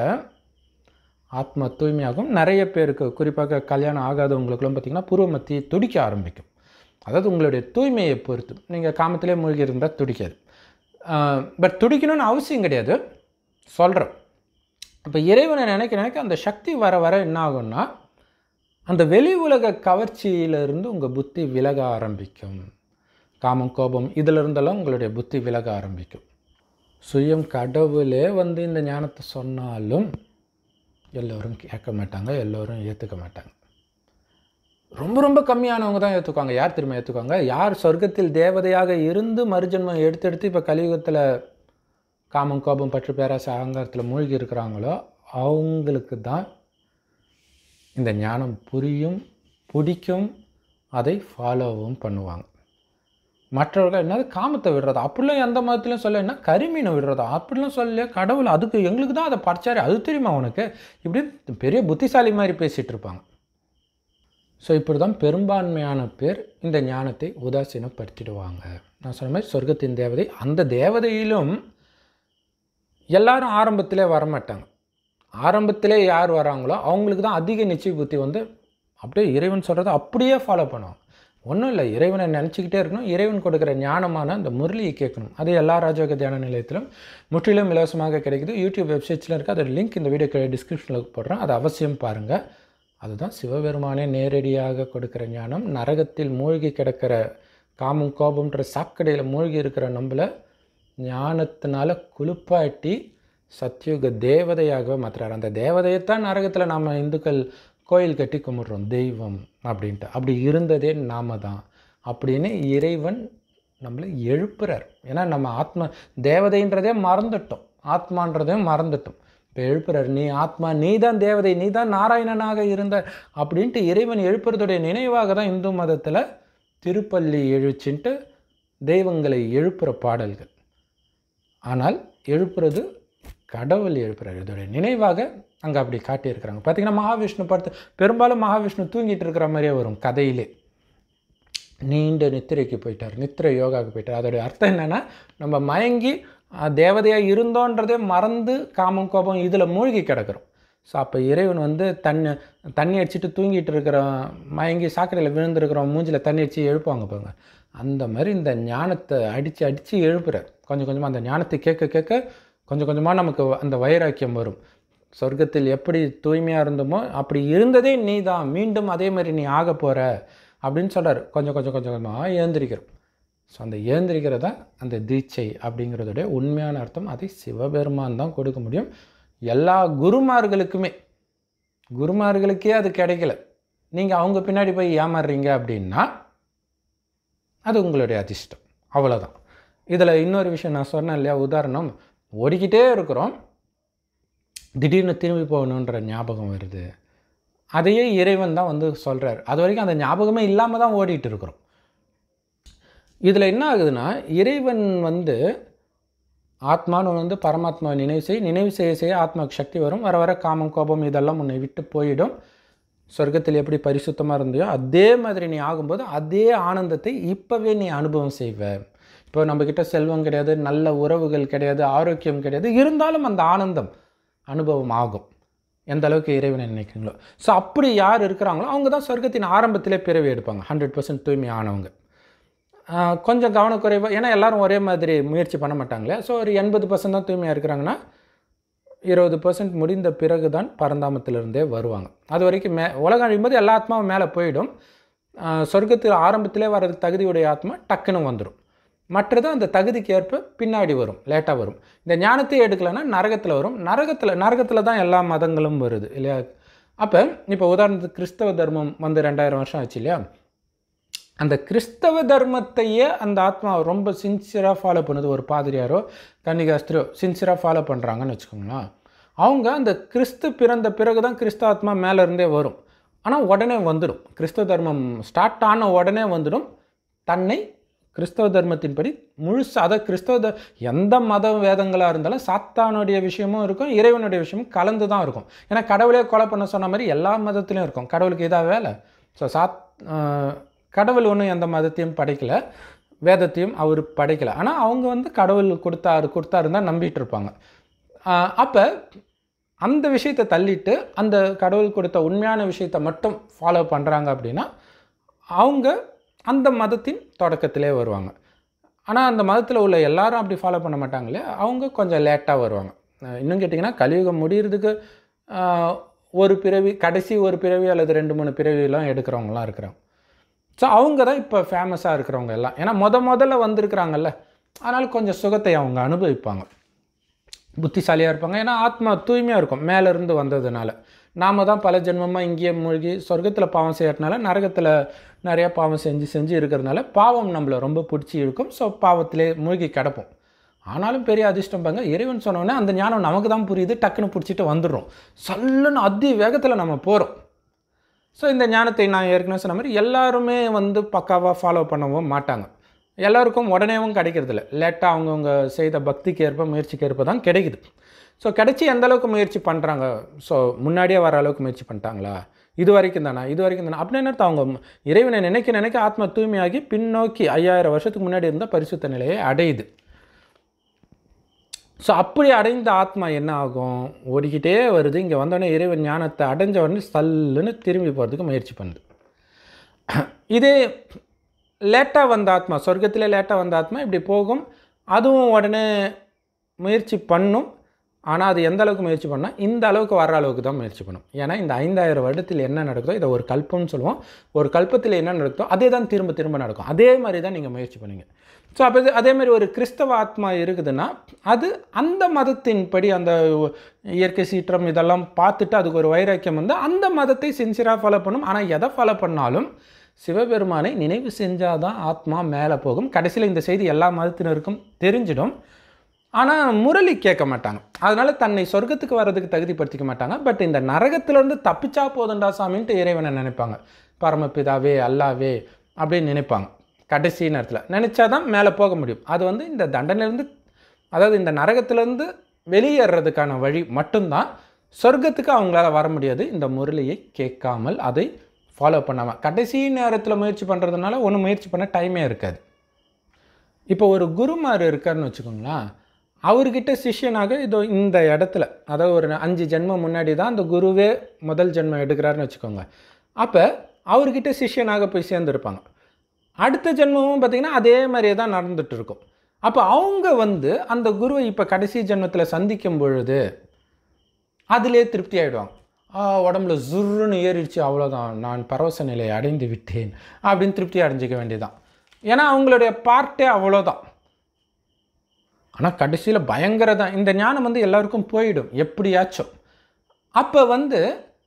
ஆத்மா தூய்மையாகும் நிறைய பேருக்கு குறிப்பாக கல்யாணம் ஆகாதவங்களுக்குலாம் பார்த்திங்கன்னா பூர்வ மத்தி துடிக்க ஆரம்பிக்கும் அதாவது உங்களுடைய தூய்மையை பொறுத்து நீங்கள் காமத்திலே மூழ்கி இருந்தால் துடிக்காது பட் துடிக்கணும்னு அவசியம் கிடையாது சொல்கிறேன் இப்போ இறைவனை நினைக்க நினைக்க அந்த சக்தி வர வர என்ன ஆகும்னா அந்த வெளி உலக கவர்ச்சியிலிருந்து உங்கள் புத்தி விலக ஆரம்பிக்கும் காமம் கோபம் இதிலிருந்தெல்லாம் உங்களுடைய புத்தி விலக ஆரம்பிக்கும் சுயம் கடவுளே வந்து இந்த ஞானத்தை சொன்னாலும் எல்லோரும் கேட்க மாட்டாங்க எல்லோரும் ஏற்றுக்க மாட்டாங்க ரொம்ப ரொம்ப கம்மியானவங்க தான் ஏற்றுக்குவாங்க யார் திரும்ப ஏற்றுக்குவாங்க யார் சொர்க்கத்தில் தேவதையாக இருந்து மறுஜன்மம் எடுத்து எடுத்து இப்போ கலியுகத்தில் காமம் கோபம் பற்று பேராசை அகங்காரத்தில் மூழ்கி இருக்கிறாங்களோ அவங்களுக்கு தான் இந்த ஞானம் புரியும் பிடிக்கும் அதை ஃபாலோவும் பண்ணுவாங்க மற்றவர்கள் என்னது காமத்தை விடுறது அப்படிலாம் எந்த மதத்துலையும் சொல்ல என்ன கரிமீனை விடுறதா அப்படிலாம் சொல்ல கடவுள் அதுக்கு எங்களுக்கு தான் அதை படிச்சாரு அது தெரியுமா உனக்கு இப்படி பெரிய புத்திசாலி மாதிரி பேசிகிட்டு இருப்பாங்க ஸோ இப்படி தான் பெரும்பான்மையான பேர் இந்த ஞானத்தை உதாசீனப்படுத்திடுவாங்க நான் சொன்ன மாதிரி சொர்க்கத்தின் தேவதை அந்த தேவதையிலும் எல்லாரும் ஆரம்பத்திலே வரமாட்டாங்க ஆரம்பத்திலே யார் வராங்களோ அவங்களுக்கு தான் அதிக நிச்சய புத்தி வந்து அப்படியே இறைவன் சொல்கிறத அப்படியே ஃபாலோ பண்ணுவாங்க ஒன்றும் இல்லை இறைவனை நினச்சிக்கிட்டே இருக்கணும் இறைவன் கொடுக்குற ஞானமான அந்த முரளியை கேட்கணும் அது எல்லா ராஜயோக தியான நிலையத்திலும் முற்றிலும் இலவசமாக கிடைக்குது யூடியூப் வெப்சைட்ஸில் இருக்குது அதோட லிங்க் இந்த வீடியோ டிஸ்கிரிப்ஷனில் போடுறேன் அது அவசியம் பாருங்கள் அதுதான் சிவபெருமானே நேரடியாக கொடுக்குற ஞானம் நரகத்தில் மூழ்கி கிடக்கிற காமம் கோபம்ன்ற சாக்கடையில் மூழ்கி இருக்கிற நம்மளை ஞானத்தினால குளிப்பாட்டி சத்யுக தேவதையாகவே மாற்றுறாரு அந்த தேவதையைத்தான் நரகத்தில் நாம் இந்துக்கள் கோயில் கட்டி கும்பிட்றோம் தெய்வம் அப்படின்ட்டு அப்படி இருந்ததே நாம தான் அப்படின்னு இறைவன் நம்மளை எழுப்புறார் ஏன்னா நம்ம ஆத்மா தேவதைன்றதே மறந்துட்டோம் ஆத்மான்றதே மறந்துட்டோம் இப்போ எழுப்புறார் நீ ஆத்மா நீ தான் தேவதை நீ தான் நாராயணனாக இருந்த அப்படின்ட்டு இறைவன் எழுப்புறதுடைய நினைவாக தான் இந்து மதத்தில் திருப்பள்ளி எழுச்சின்ட்டு தெய்வங்களை எழுப்புகிற பாடல்கள் ஆனால் எழுப்புறது கடவுள் எழுப்புறாரு இதோடைய நினைவாக அங்கே அப்படி காட்டியிருக்கிறாங்க பார்த்தீங்கன்னா மகாவிஷ்ணு பார்த்து பெரும்பாலும் மகாவிஷ்ணு தூங்கிட்டு இருக்கிற மாதிரியே வரும் கதையிலே நீண்ட நித்திரைக்கு போயிட்டார் நித்திரை யோகாவுக்கு போயிட்டார் அதோடைய அர்த்தம் என்னென்னா நம்ம மயங்கி தேவதையாக இருந்தோன்றதே மறந்து காமம் கோபம் இதில் மூழ்கி கிடக்கிறோம் ஸோ அப்போ இறைவன் வந்து தண்ணி தண்ணி அடிச்சுட்டு தூங்கிட்டு இருக்கிற மயங்கி சாக்கடையில் விழுந்திருக்கிறோம் மூஞ்சில் தண்ணி அடித்து எழுப்புவாங்க பாருங்க அந்த மாதிரி இந்த ஞானத்தை அடித்து அடித்து எழுப்புறார் கொஞ்சம் கொஞ்சமாக அந்த ஞானத்தை கேட்க கேட்க கொஞ்சம் கொஞ்சமாக நமக்கு அந்த வைராக்கியம் வரும் சொர்க்கத்தில் எப்படி தூய்மையாக இருந்தோமோ அப்படி இருந்ததே நீ தான் மீண்டும் அதே மாதிரி நீ ஆக போகிற அப்படின்னு சொல்கிறார் கொஞ்சம் கொஞ்சம் கொஞ்சம் கொஞ்சமாக ஏந்திரிக்கிறோம் ஸோ அந்த ஏந்திரிக்கிறதா அந்த தீட்சை அப்படிங்கிறதுடைய உண்மையான அர்த்தம் அதை சிவபெருமான் தான் கொடுக்க முடியும் எல்லா குருமார்களுக்குமே குருமார்களுக்கே அது கிடைக்கல நீங்கள் அவங்க பின்னாடி போய் ஏமாறுறீங்க அப்படின்னா அது உங்களுடைய அதிர்ஷ்டம் அவ்வளோதான் இதில் இன்னொரு விஷயம் நான் சொன்னேன் இல்லையா உதாரணம் ஓடிக்கிட்டே இருக்கிறோம் திடீர்னு திரும்பி போகணுன்ற ஞாபகம் வருது அதையே இறைவன் தான் வந்து சொல்கிறார் அது வரைக்கும் அந்த ஞாபகமே இல்லாமல் தான் ஓடிட்டு இருக்கிறோம் இதில் என்ன ஆகுதுன்னா இறைவன் வந்து ஆத்மான்னு வந்து பரமாத்மாவை நினைவு செய் நினைவு செய்ய செய்ய ஆத்மாவுக்கு சக்தி வரும் வர வர காமம் கோபம் இதெல்லாம் உன்னை விட்டு போயிடும் சொர்க்கத்தில் எப்படி பரிசுத்தமாக இருந்தியோ அதே மாதிரி நீ ஆகும்போது அதே ஆனந்தத்தை இப்போவே நீ அனுபவம் செய்வ இப்போ நம்மக்கிட்ட செல்வம் கிடையாது நல்ல உறவுகள் கிடையாது ஆரோக்கியம் கிடையாது இருந்தாலும் அந்த ஆனந்தம் அனுபவம் ஆகும் எந்த அளவுக்கு இறைவனை நினைக்கிறீங்களோ ஸோ அப்படி யார் இருக்கிறாங்களோ அவங்க தான் சொர்க்கத்தின் ஆரம்பத்திலே பிறவி எடுப்பாங்க ஹண்ட்ரட் பர்சன்ட் தூய்மை ஆனவங்க கொஞ்சம் கவனக்குறைவாக ஏன்னா எல்லாரும் ஒரே மாதிரி முயற்சி பண்ண மாட்டாங்களே ஸோ ஒரு எண்பது பர்சன்ட் தான் தூய்மையாக இருக்கிறாங்கன்னா இருபது பர்சன்ட் முடிந்த பிறகு தான் பரந்தாமத்திலிருந்தே வருவாங்க அது வரைக்கும் மே உலகம் அழியும்போது எல்லா ஆத்மாவும் மேலே போயிடும் சொர்க்கத்தில் ஆரம்பத்திலே வர்றதுக்கு தகுதியுடைய ஆத்மா டக்குன்னு வந்துடும் மற்றது அந்த தகுதிக்கு ஏற்ப பின்னாடி வரும் லேட்டாக வரும் இந்த ஞானத்தை எடுக்கலைன்னா நரகத்தில் வரும் நரகத்தில் நரகத்தில் தான் எல்லா மதங்களும் வருது இல்லையா அப்போ இப்போ உதாரணத்துக்கு கிறிஸ்தவ தர்மம் வந்து ரெண்டாயிரம் வருஷம் ஆச்சு இல்லையா அந்த கிறிஸ்தவ தர்மத்தையே அந்த ஆத்மா ரொம்ப சின்சியராக ஃபாலோ பண்ணுது ஒரு பாதிரியாரோ கன்னிகாஸ்திரோ சின்சியராக ஃபாலோ பண்ணுறாங்கன்னு வச்சுக்கோங்களேன் அவங்க அந்த கிறிஸ்து பிறந்த பிறகு தான் கிறிஸ்த ஆத்மா மேலேருந்தே வரும் ஆனால் உடனே வந்துடும் கிறிஸ்தவ தர்மம் ஸ்டார்ட் ஆன உடனே வந்துடும் தன்னை கிறிஸ்தவ தர்மத்தின்படி முழுசு அதை கிறிஸ்தவ த எந்த மத வேதங்களாக இருந்தாலும் சாத்தானுடைய விஷயமும் இருக்கும் இறைவனுடைய விஷயமும் கலந்து தான் இருக்கும் ஏன்னா கடவுளே கொலை பண்ண சொன்ன மாதிரி எல்லா மதத்துலையும் இருக்கும் கடவுளுக்கு இதாக வேலை ஸோ சாத் ஆஹ் கடவுள் ஒன்றும் எந்த மதத்தையும் படைக்கல வேதத்தையும் அவர் படைக்கல ஆனால் அவங்க வந்து கடவுள் கொடுத்தாரு கொடுத்தாருன்னு தான் நம்பிட்டு இருப்பாங்க அப்போ அந்த விஷயத்தை தள்ளிட்டு அந்த கடவுள் கொடுத்த உண்மையான விஷயத்தை மட்டும் ஃபாலோ பண்ணுறாங்க அப்படின்னா அவங்க அந்த மதத்தின் தொடக்கத்திலே வருவாங்க ஆனால் அந்த மதத்தில் உள்ள எல்லாரும் அப்படி ஃபாலோ பண்ண மாட்டாங்களே அவங்க கொஞ்சம் லேட்டாக வருவாங்க அஹ் இன்னும் கேட்டிங்கன்னா கலியுகம் முடியறதுக்கு ஆஹ், ஒரு பிறவி கடைசி ஒரு பிறவி அல்லது ரெண்டு மூணு பிறவிலாம் எடுக்கிறவங்களாம் இருக்கிறாங்க ஸோ அவங்க தான் இப்போ ஃபேமஸாக இருக்கிறவங்க எல்லாம் ஏன்னா முத முதல்ல வந்திருக்கிறாங்கல்ல அதனால் கொஞ்சம் சுகத்தை அவங்க அனுபவிப்பாங்க புத்திசாலியாக இருப்பாங்க ஏன்னா ஆத்மா தூய்மையாக இருக்கும் மேலேருந்து வந்ததுனால நாம தான் பல ஜென்மமாக இங்கேயே மூழ்கி சொர்க்கத்தில் பாவம் செய்யறதுனால நரகத்தில் நிறையா பாவம் செஞ்சு செஞ்சு இருக்கிறதுனால பாவம் நம்மளை ரொம்ப பிடிச்சி இருக்கும் ஸோ பாவத்திலே மூழ்கி கிடப்போம் ஆனாலும் பெரிய அதிர்ஷ்டம் பாங்க இறைவன் சொன்னோடனே அந்த ஞானம் நமக்கு தான் புரியுது டக்குன்னு பிடிச்சிட்டு வந்துடுறோம் சல்லுன்னு அதி வேகத்தில் நம்ம போகிறோம் ஸோ இந்த ஞானத்தை நான் ஏற்கனவே சொன்ன மாதிரி எல்லாருமே வந்து பக்காவாக ஃபாலோ பண்ணவும் மாட்டாங்க எல்லாருக்கும் உடனேவும் கிடைக்கிறதில்ல லேட்டாக அவங்கவுங்க செய்த பக்திக்கு ஏற்ப முயற்சிக்கு ஏற்ப தான் கிடைக்குது ஸோ கிடைச்சி எந்த அளவுக்கு முயற்சி பண்ணுறாங்க ஸோ முன்னாடியே வர அளவுக்கு முயற்சி பண்ணிட்டாங்களா இது வரைக்கும் தானா இது வரைக்கும் தானே அப்படின்னு அர்த்தம் அவங்க இறைவனை நினைக்க நினைக்க ஆத்மா தூய்மையாகி பின்னோக்கி ஐயாயிரம் வருஷத்துக்கு முன்னாடி இருந்த பரிசுத்த நிலையை அடையுது ஸோ அப்படி அடைந்த ஆத்மா என்ன ஆகும் ஓடிக்கிட்டே வருது இங்கே வந்தோடனே இறைவன் ஞானத்தை அடைஞ்ச உடனே சல்லுன்னு திரும்பி போகிறதுக்கு முயற்சி பண்ணுது இதே லேட்டாக வந்த ஆத்மா சொர்க்கத்திலே லேட்டாக வந்த ஆத்மா இப்படி போகும் அதுவும் உடனே முயற்சி பண்ணும் ஆனால் அது எந்த அளவுக்கு முயற்சி பண்ணால் இந்த அளவுக்கு வர அளவுக்கு தான் முயற்சி பண்ணும் ஏன்னா இந்த ஐந்தாயிரம் வருடத்தில் என்ன நடக்குதோ இதை ஒரு கல்பம்னு சொல்லுவோம் ஒரு கல்பத்தில் என்ன நடக்குதோ அதே தான் திரும்ப திரும்ப நடக்கும் அதே மாதிரி தான் நீங்கள் முயற்சி பண்ணுவீங்க ஸோ அப்போ இது அதே மாதிரி ஒரு கிறிஸ்தவ ஆத்மா இருக்குதுன்னா அது அந்த மதத்தின்படி அந்த இயற்கை சீற்றம் இதெல்லாம் பார்த்துட்டு அதுக்கு ஒரு வைராக்கியம் வந்து அந்த மதத்தை சின்சியராக ஃபாலோ பண்ணும் ஆனால் எதை ஃபாலோ பண்ணாலும் சிவபெருமானை நினைவு செஞ்சால் தான் ஆத்மா மேலே போகும் கடைசியில் இந்த செய்தி எல்லா மதத்தினருக்கும் தெரிஞ்சிடும் ஆனால் முரளி கேட்க மாட்டாங்க அதனால தன்னை சொர்க்கத்துக்கு வர்றதுக்கு தகுதிப்படுத்திக்க மாட்டாங்க பட் இந்த நரகத்திலேருந்து தப்பிச்சா போதுண்டா சாமின்ட்டு இறைவனை நினைப்பாங்க பரமபிதாவே அல்லாவே அப்படின்னு நினைப்பாங்க கடைசி நேரத்தில் நினச்சாதான் மேலே போக முடியும் அது வந்து இந்த தண்டனையிலேருந்து அதாவது இந்த நரகத்திலேருந்து வெளியேறதுக்கான வழி மட்டும்தான் சொர்க்கத்துக்கு அவங்களால வர முடியாது இந்த முரளியை கேட்காமல் அதை ஃபாலோ பண்ணாமல் கடைசி நேரத்தில் முயற்சி பண்ணுறதுனால ஒன்றும் முயற்சி பண்ண டைமே இருக்காது இப்போ ஒரு குருமார் இருக்காருன்னு வச்சுக்கோங்களேன் அவர்கிட்ட சிஷ்யனாக இதோ இந்த இடத்துல அதாவது ஒரு அஞ்சு ஜென்மம் முன்னாடி தான் அந்த குருவே முதல் ஜென்மம் எடுக்கிறாருன்னு வச்சுக்கோங்க அப்போ அவர்கிட்ட சிஷ்யனாக போய் சேர்ந்துருப்பாங்க அடுத்த ஜென்மமும் பார்த்திங்கன்னா அதே மாதிரியே தான் நடந்துட்டு இருக்கும் அப்போ அவங்க வந்து அந்த குருவை இப்போ கடைசி ஜென்மத்தில் சந்திக்கும் பொழுது அதிலே திருப்தி ஆகிடுவாங்க ஆ, உடம்புல ஜுர்ருன்னு ஏறிடுச்சு அவ்வளோதான் நான் பரவச நிலையை அடைந்து விட்டேன் அப்படின்னு திருப்தி அடைஞ்சிக்க வேண்டியதுதான் ஏன்னா அவங்களுடைய பார்ட்டே அவ்வளோதான் ஆனால் கடைசியில் பயங்கர தான் இந்த ஞானம் வந்து எல்லாருக்கும் போயிடும் எப்படியாச்சும் அப்போ வந்து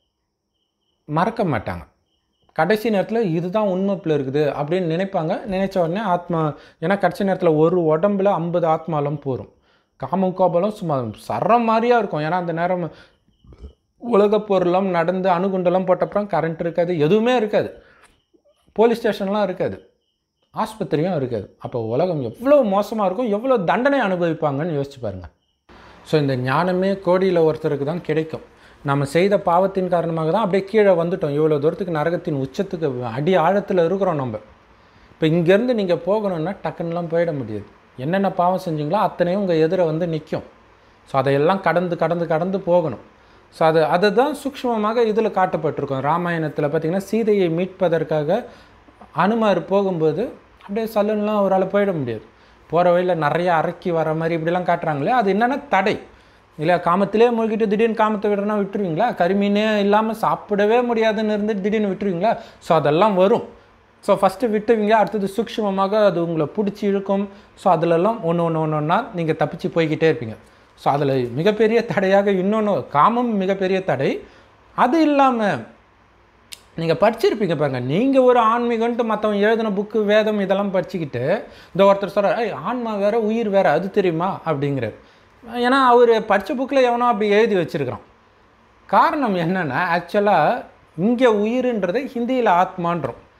மறக்க மாட்டாங்க கடைசி நேரத்தில் இதுதான் உண்மைப்பில் இருக்குது அப்படின்னு நினைப்பாங்க நினைச்ச உடனே ஆத்மா ஏன்னா கடைசி நேரத்தில் ஒரு உடம்புல ஐம்பது ஆத்மாலம் போகும் காமம் கோபலம் சும்மா சர்ற மாதிரியா இருக்கும் ஏன்னா அந்த நேரம் உலகப் பொருளும் நடந்து அணுகுண்டெல்லாம் போட்டப்புறம் கரண்ட் இருக்காது எதுவுமே இருக்காது போலீஸ் ஸ்டேஷன்லாம் இருக்காது ஆஸ்பத்திரியும் இருக்காது அப்போ உலகம் எவ்வளோ மோசமாக இருக்கும் எவ்வளோ தண்டனை அனுபவிப்பாங்கன்னு யோசிச்சு பாருங்க ஸோ இந்த ஞானமே கோடியில் ஒருத்தருக்கு தான் கிடைக்கும் நம்ம செய்த பாவத்தின் காரணமாக தான் அப்படியே கீழே வந்துட்டோம் இவ்வளோ தூரத்துக்கு நரகத்தின் உச்சத்துக்கு அடி ஆழத்தில் இருக்கிறோம் நம்ம இப்போ இங்கேருந்து நீங்கள் போகணுன்னா டக்குன்னுலாம் போயிட முடியாது என்னென்ன பாவம் செஞ்சீங்களோ அத்தனையும் உங்கள் எதிர வந்து நிற்கும் ஸோ அதையெல்லாம் கடந்து கடந்து கடந்து போகணும் ஸோ அது அதுதான் சூக்ஷ்மமாக இதில் காட்டப்பட்டிருக்கும் ராமாயணத்தில் பார்த்தீங்கன்னா சீதையை மீட்பதற்காக அனுமார் போகும்போது அப்படியே சல்லுன்னுலாம் அவரால் போயிட முடியாது போகிற வழியில் நிறைய அரக்கி வர மாதிரி இப்படிலாம் காட்டுறாங்களே அது என்னென்னா தடை இல்லை காமத்திலே மூழ்கிட்டு திடீர்னு காமத்தை விடுறனா விட்டுருவீங்களா கருமீனே இல்லாமல் சாப்பிடவே முடியாதுன்னு இருந்துட்டு திடீர்னு விட்டுருவீங்களா ஸோ அதெல்லாம் வரும் ஸோ ஃபஸ்ட்டு விட்டுவீங்க அடுத்தது சூக்ஷ்மமாக அது உங்களை பிடிச்சி இழுக்கும் ஸோ அதிலெல்லாம் ஒன்று ஒன்று ஒன்று ஒன்றா நீங்கள் தப்பிச்சு போய்கிட்டே இருப்பீங்க ஸோ அதில் மிகப்பெரிய தடையாக இன்னொன்று காமம் மிகப்பெரிய தடை அது இல்லாமல் நீங்கள் படிச்சிருப்பீங்க பாருங்க நீங்கள் ஒரு ஆன்மீகன்ட்டு மற்றவன் எழுதின புக்கு வேதம் இதெல்லாம் படிச்சுக்கிட்டு இந்த ஒருத்தர் சொல்கிறார் ஐய் ஆன்மா வேற உயிர் வேற அது தெரியுமா அப்படிங்கிறார் ஏன்னா அவர் படித்த புக்கில் எவனோ அப்படி எழுதி வச்சிருக்கிறான் காரணம் என்னென்னா ஆக்சுவலாக இங்கே உயிருன்றதை ஹிந்தியில் ஆத்மான்றோம்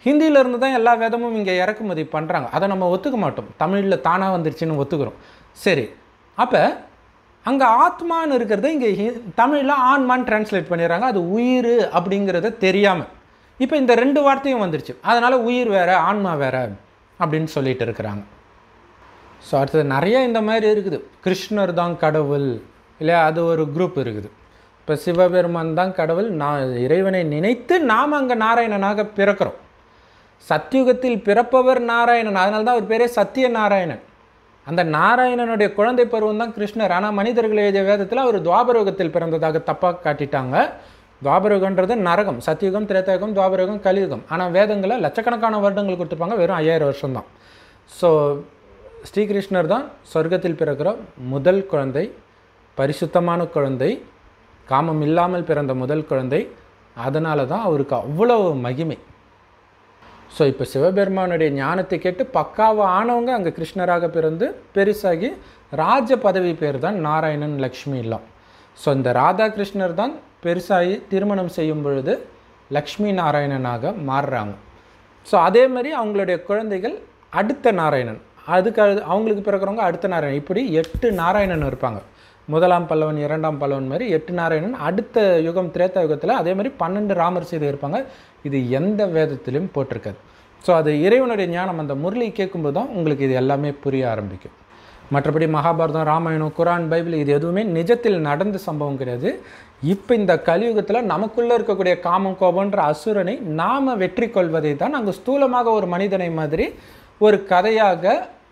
ஹிந்தியிலேருந்து தான் எல்லா வேதமும் இங்கே இறக்குமதி பண்ணுறாங்க அதை நம்ம ஒத்துக்க மாட்டோம் தமிழில் தானாக வந்துருச்சுன்னு ஒத்துக்கிறோம் சரி அப்போ அங்கே ஆத்மான்னு இருக்கிறத இங்கே தமிழில் ஆன்மான்னு டிரான்ஸ்லேட் பண்ணிடுறாங்க அது உயிர் அப்படிங்கிறத தெரியாமல் இப்போ இந்த ரெண்டு வார்த்தையும் வந்துருச்சு அதனால் உயிர் வேற ஆன்மா வேற அப்படின்னு சொல்லிட்டு இருக்கிறாங்க ஸோ அடுத்தது நிறைய இந்த மாதிரி இருக்குது கிருஷ்ணர் தான் கடவுள் இல்லையா அது ஒரு குரூப் இருக்குது இப்போ சிவபெருமான் தான் கடவுள் நான் இறைவனை நினைத்து நாம் அங்கே நாராயணனாக பிறக்கிறோம் சத்தியுகத்தில் பிறப்பவர் நாராயணன் அதனால தான் அவர் பேரே சத்திய நாராயணன் அந்த நாராயணனுடைய குழந்தை பருவம் தான் கிருஷ்ணர் ஆனால் மனிதர்கள் எழுதிய வேதத்தில் அவர் துவாபரயுகத்தில் பிறந்ததாக தப்பாக காட்டிட்டாங்க துவாபரயுகன்றது நரகம் சத்தியுகம் திரேதாயுகம் துவாபரயுகம் கலியுகம் ஆனால் வேதங்களை லட்சக்கணக்கான வருடங்கள் கொடுத்துருப்பாங்க வெறும் ஐயாயிரம் வருஷம்தான் ஸோ ஸ்ரீகிருஷ்ணர் தான் சொர்க்கத்தில் பிறக்கிற முதல் குழந்தை பரிசுத்தமான குழந்தை காமம் இல்லாமல் பிறந்த முதல் குழந்தை அதனால தான் அவருக்கு அவ்வளவு மகிமை ஸோ இப்போ சிவபெருமானுடைய ஞானத்தை கேட்டு பக்காவாக ஆனவங்க அங்கே கிருஷ்ணராக பிறந்து பெருசாகி ராஜ பதவி பேர் தான் நாராயணன் லக்ஷ்மி இல்லம் ஸோ இந்த ராதாகிருஷ்ணர் தான் பெருசாகி திருமணம் செய்யும் பொழுது லக்ஷ்மி நாராயணனாக மாறுறாங்க ஸோ அதே மாதிரி அவங்களுடைய குழந்தைகள் அடுத்த நாராயணன் அதுக்கு அது அவங்களுக்கு பிறக்கிறவங்க அடுத்த நாராயணன் இப்படி எட்டு நாராயணன் இருப்பாங்க முதலாம் பல்லவன் இரண்டாம் பல்லவன் மாதிரி எட்டு நாராயணன் அடுத்த யுகம் திரேதா யுகத்தில் அதே மாதிரி பன்னெண்டு ராமர் செய்து இருப்பாங்க இது எந்த வேதத்திலையும் போட்டிருக்காது ஸோ அது இறைவனுடைய ஞானம் அந்த முரளி கேட்கும்போது தான் உங்களுக்கு இது எல்லாமே புரிய ஆரம்பிக்கும் மற்றபடி மகாபாரதம் ராமாயணம் குரான் பைபிள் இது எதுவுமே நிஜத்தில் நடந்த சம்பவம் கிடையாது இப்போ இந்த கலியுகத்தில் நமக்குள்ளே இருக்கக்கூடிய காமம் கோபன்ற அசுரனை நாம் வெற்றி கொள்வதை தான் அங்கே ஸ்தூலமாக ஒரு மனிதனை மாதிரி ஒரு கதையாக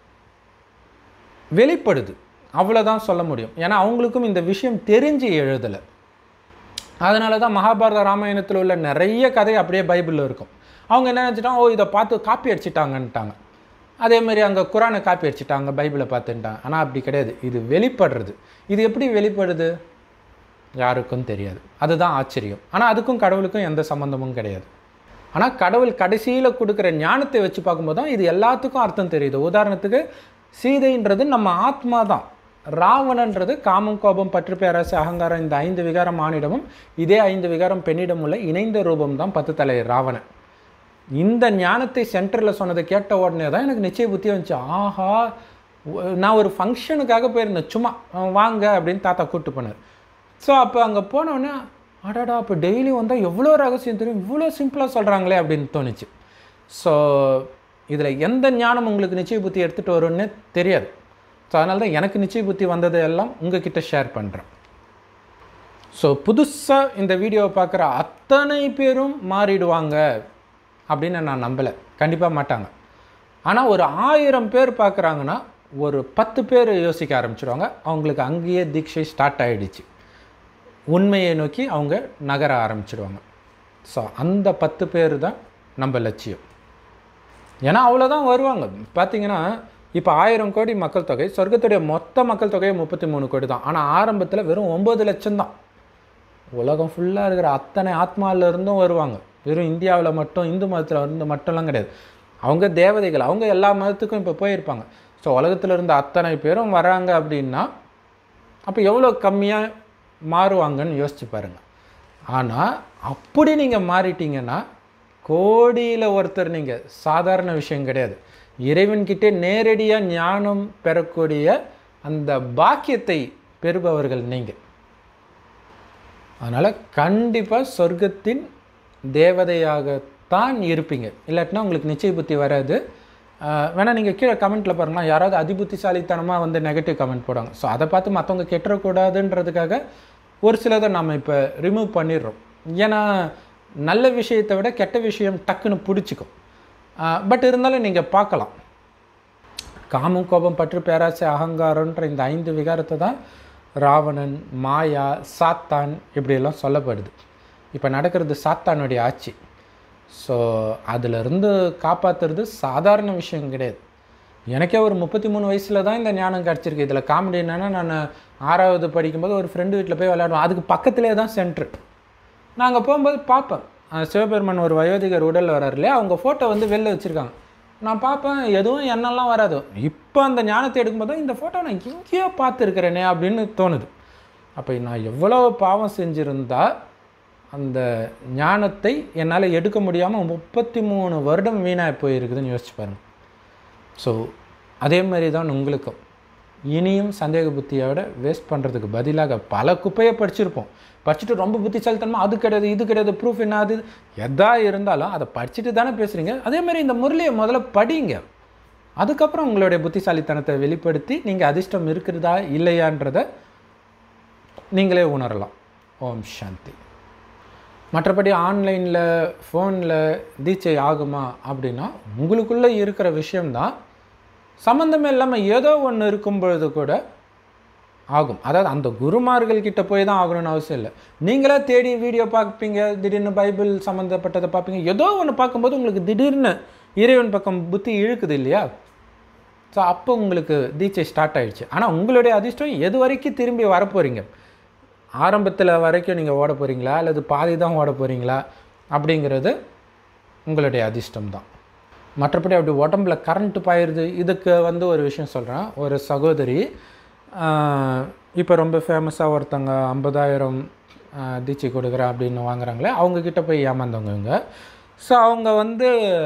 வெளிப்படுது அவ்வளோதான் சொல்ல முடியும் ஏன்னா அவங்களுக்கும் இந்த விஷயம் தெரிஞ்சு எழுதலை அதனால தான் மகாபாரத ராமாயணத்தில் உள்ள நிறைய கதை அப்படியே பைபிளில் இருக்கும் அவங்க என்ன நினச்சிட்டாங்க ஓ இதை பார்த்து காப்பி அடிச்சிட்டாங்கன்ட்டாங்க அதே மாதிரி அங்கே குரானை காப்பி அடிச்சிட்டாங்க பைபிளை பார்த்துட்டாங்க ஆனால் அப்படி கிடையாது இது வெளிப்படுறது இது எப்படி வெளிப்படுது யாருக்கும் தெரியாது அதுதான் ஆச்சரியம் ஆனால் அதுக்கும் கடவுளுக்கும் எந்த சம்மந்தமும் கிடையாது ஆனால் கடவுள் கடைசியில் கொடுக்குற ஞானத்தை வச்சு பார்க்கும்போது தான் இது எல்லாத்துக்கும் அர்த்தம் தெரியுது உதாரணத்துக்கு சீதைன்றது நம்ம ஆத்மா தான் ராவணன்றது காமம் கோபம் பற்று பேராசை அகங்காரம் இந்த ஐந்து விகாரம் ஆணிடமும் இதே ஐந்து விகாரம் பெண்ணிடம் உள்ள இணைந்த ரூபம் தான் பத்து தலை ராவணன் இந்த ஞானத்தை சென்டரில் சொன்னதை கேட்ட உடனே தான் எனக்கு நிச்சய புத்தி வந்துச்சு ஆஹா ஒ- நான் ஒரு ஃபங்க்ஷனுக்காக போயிருந்தேன் சும்மா அஹ் வாங்க அப்படின்னு தாத்தா கூப்பிட்டு போனார் ஸோ அப்போ அங்கே போனோடனே அடடா அப்போ டெய்லி வந்தால் எவ்வளோ ரகசியம் தெரியும் இவ்வளோ சிம்பிளாக சொல்கிறாங்களே அப்படின்னு தோணுச்சு ஸோ இதில் எந்த ஞானம் உங்களுக்கு நிச்சய புத்தி எடுத்துகிட்டு வரும்னு தெரியாது ஸோ அதனால தான் எனக்கு நிச்சய புத்தி வந்ததை எல்லாம் உங்ககிட்ட ஷேர் பண்ணுறேன் ஸோ புதுசாக இந்த வீடியோவை பார்க்குற அத்தனை பேரும் மாறிடுவாங்க அப்படின்னு நான் நம்பலை கண்டிப்பாக மாட்டாங்க ஆனால் ஒரு ஆயிரம் பேர் பார்க்குறாங்கன்னா ஒரு பத்து பேர் யோசிக்க ஆரம்பிச்சிடுவாங்க அவங்களுக்கு அங்கேயே தீட்சை ஸ்டார்ட் ஆகிடுச்சு உண்மையை நோக்கி அவங்க நகர ஆரம்பிச்சிடுவாங்க ஸோ அந்த பத்து பேர் தான் நம்ம லட்சியம் ஏன்னா அவ்வளோதான் வருவாங்க பார்த்தீங்கன்னா இப்போ ஆயிரம் கோடி மக்கள் தொகை சொர்க்கத்துடைய மொத்த மக்கள் தொகை முப்பத்தி மூணு கோடி தான் ஆனால் ஆரம்பத்தில் வெறும் ஒம்பது லட்சம் தான் உலகம் ஃபுல்லாக இருக்கிற அத்தனை ஆத்மால இருந்தும் வருவாங்க வெறும் இந்தியாவில் மட்டும் இந்து மதத்தில் இருந்து மட்டும்லாம் கிடையாது அவங்க தேவதைகள் அவங்க எல்லா மதத்துக்கும் இப்போ போயிருப்பாங்க ஸோ உலகத்தில் இருந்த அத்தனை பேரும் வராங்க அப்படின்னா அப்போ எவ்வளோ கம்மியாக மாறுவாங்கன்னு யோசிச்சு பாருங்கள் ஆனால் அப்படி நீங்கள் மாறிட்டீங்கன்னா கோடியில் ஒருத்தர் நீங்கள் சாதாரண விஷயம் கிடையாது இறைவன்கிட்டே நேரடியாக ஞானம் பெறக்கூடிய அந்த பாக்கியத்தை பெறுபவர்கள் நீங்கள் அதனால் கண்டிப்பாக சொர்க்கத்தின் தேவதையாகத்தான் இருப்பீங்க இல்லாட்டினா உங்களுக்கு நிச்சய புத்தி வராது ஆஹ் வேணா நீங்கள் கீழே கமெண்ட்டில் பாருங்களா யாராவது அதிபுத்திசாலித்தனமாக வந்து நெகட்டிவ் கமெண்ட் போடுவாங்க ஸோ அதை பார்த்து மற்றவங்க கெட்டுறக்கூடாதுன்றதுக்காக ஒரு சிலதை நம்ம இப்போ ரிமூவ் பண்ணிடுறோம் ஏன்னா நல்ல விஷயத்தை விட கெட்ட விஷயம் டக்குன்னு பிடிச்சிக்கும் பட் இருந்தாலும் நீங்கள் பார்க்கலாம் காமம் கோபம் பற்று பேராசை அகங்காரன்ற இந்த ஐந்து விகாரத்தை தான் ராவணன் மாயா சாத்தான் இப்படியெல்லாம் சொல்லப்படுது இப்போ நடக்கிறது சாத்தானுடைய ஆட்சி ஸோ அதிலிருந்து காப்பாற்றுறது சாதாரண விஷயம் கிடையாது எனக்கே ஒரு முப்பத்தி மூணு வயசில் தான் இந்த ஞானம் கிடச்சிருக்கு இதில் காமெடி என்னென்னா நான் ஆறாவது படிக்கும்போது ஒரு ஃப்ரெண்டு வீட்டில் போய் விளையாடுவேன் அதுக்கு பக்கத்துலேயே தான் சென்ட்ரு நான் அங்கே போகும்போது பார்ப்பேன் அஹ் சிவபெருமான் ஒரு வயோதிகர் உடலில் வராரு இல்லையா அவங்க ஃபோட்டோ வந்து வெளில வச்சுருக்காங்க நான் பார்ப்பேன் எதுவும் எண்ணெல்லாம் வராது இப்போ அந்த ஞானத்தை எடுக்கும்போது தான் இந்த ஃபோட்டோ நான் எங்கேயோ பார்த்துருக்கிறேனே அப்படின்னு தோணுது அப்போ நான் எவ்வளோ பாவம் செஞ்சுருந்தா அந்த ஞானத்தை என்னால் எடுக்க முடியாமல் முப்பத்தி மூணு வருடம் வீணாக போயிருக்குதுன்னு யோசிச்சு பாருங்கள் ஸோ அதே மாதிரி தான் உங்களுக்கும் இனியும் சந்தேக புத்தியோட வேஸ்ட் பண்ணுறதுக்கு பதிலாக பல குப்பையை படிச்சிருப்போம் படிச்சுட்டு ரொம்ப புத்திசாலித்தனமாக அது கிடையாது இது கிடையாது ப்ரூஃப் என்ன அது எதா இருந்தாலும் அதை படிச்சுட்டு தானே பேசுகிறீங்க அதே மாதிரி இந்த முரளியை முதல்ல படிங்க அதுக்கப்புறம் உங்களுடைய புத்திசாலித்தனத்தை வெளிப்படுத்தி நீங்கள் அதிர்ஷ்டம் இருக்கிறதா இல்லையான்றதை நீங்களே உணரலாம் ஓம் சாந்தி மற்றபடி ஆன்லைனில் ஃபோனில் தீட்சை ஆகுமா அப்படின்னா உங்களுக்குள்ளே இருக்கிற விஷயம்தான் சம்மந்தமே இல்லாமல் ஏதோ ஒன்று இருக்கும் பொழுது கூட ஆகும் அதாவது அந்த குருமார்கள் கிட்ட போய் தான் ஆகணும்னு அவசியம் இல்லை நீங்களே தேடி வீடியோ பார்ப்பீங்க திடீர்னு பைபிள் சம்மந்தப்பட்டதை பார்ப்பீங்க ஏதோ ஒன்று பார்க்கும்போது உங்களுக்கு திடீர்னு இறைவன் பக்கம் புத்தி இழுக்குது இல்லையா ஸோ அப்போ உங்களுக்கு தீட்சை ஸ்டார்ட் ஆயிடுச்சு ஆனால் உங்களுடைய அதிர்ஷ்டம் எது வரைக்கும் திரும்பி வரப்போகிறீங்க ஆரம்பத்தில் வரைக்கும் நீங்கள் ஓட போகிறீங்களா அல்லது பாதி தான் ஓட போகிறீங்களா அப்படிங்கிறது உங்களுடைய அதிர்ஷ்டம் தான் மற்றபடி அப்படி உடம்புல கரண்ட்டு பாயிருது இதுக்கு வந்து ஒரு விஷயம் சொல்கிறேன் ஒரு சகோதரி இப்போ ரொம்ப ஃபேமஸாக ஒருத்தங்க ஐம்பதாயிரம் தீட்சை கொடுக்குறேன் அப்படின்னு வாங்குறாங்களே அவங்கக்கிட்ட போய் ஏமாந்தவங்க இவங்க ஸோ அவங்க வந்து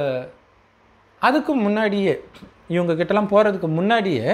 அதுக்கு முன்னாடியே இவங்க கிட்டலாம் போகிறதுக்கு முன்னாடியே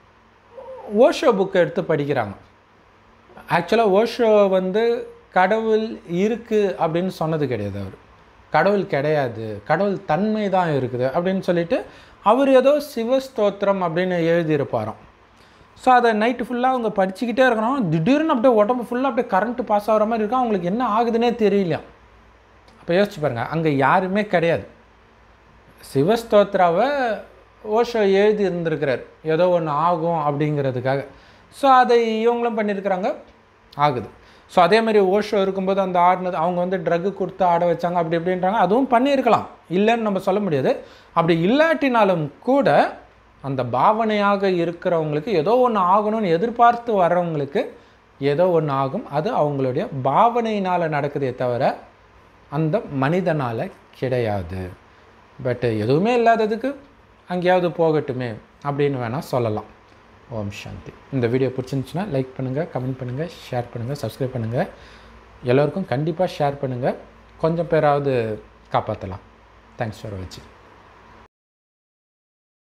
ஓஷோ புக்கை எடுத்து படிக்கிறாங்க ஆக்சுவலாக ஓஷோ வந்து கடவுள் இருக்குது அப்படின்னு சொன்னது கிடையாது அவர் கடவுள் கிடையாது கடவுள் தன்மை தான் இருக்குது அப்படின்னு சொல்லிட்டு அவர் ஏதோ சிவஸ்தோத்திரம் அப்படின்னு எழுதியிருப்பாராம் ஸோ அதை நைட்டு ஃபுல்லாக அவங்க படிச்சுக்கிட்டே இருக்கிறோம் திடீர்னு அப்படியே உடம்பு ஃபுல்லாக அப்படியே கரண்ட்டு பாஸ் ஆகிற மாதிரி இருக்கும் அவங்களுக்கு என்ன ஆகுதுன்னே தெரியல அப்போ யோசிச்சு பாருங்கள் அங்கே யாருமே கிடையாது சிவஸ்தோத்ராவை ஓஷோ எழுதி இருந்திருக்கிறார் ஏதோ ஒன்று ஆகும் அப்படிங்கிறதுக்காக ஸோ அதை இவங்களும் பண்ணியிருக்கிறாங்க ஆகுது ஸோ அதே மாதிரி ஓஷோ இருக்கும்போது அந்த ஆடினது அவங்க வந்து ட்ரக்கு கொடுத்து ஆட வச்சாங்க அப்படி இப்படின்றாங்க அதுவும் பண்ணியிருக்கலாம் இல்லைன்னு நம்ம சொல்ல முடியாது அப்படி இல்லாட்டினாலும் கூட அந்த பாவனையாக இருக்கிறவங்களுக்கு ஏதோ ஒன்று ஆகணும்னு எதிர்பார்த்து வர்றவங்களுக்கு ஏதோ ஒன்று ஆகும் அது அவங்களுடைய பாவனையினால் நடக்குதே தவிர அந்த மனிதனால் கிடையாது பட் எதுவுமே இல்லாததுக்கு அங்கேயாவது போகட்டுமே அப்படின்னு வேணால் சொல்லலாம் ஓம் சாந்தி இந்த வீடியோ பிடிச்சிருந்துச்சுன்னா லைக் பண்ணுங்கள் கமெண்ட் பண்ணுங்கள் ஷேர் பண்ணுங்கள் சப்ஸ்கிரைப் பண்ணுங்கள் எல்லோருக்கும் கண்டிப்பாக ஷேர் பண்ணுங்கள் கொஞ்சம் பேராவது காப்பாற்றலாம் தேங்க்ஸ் ஃபார் வாட்சிங்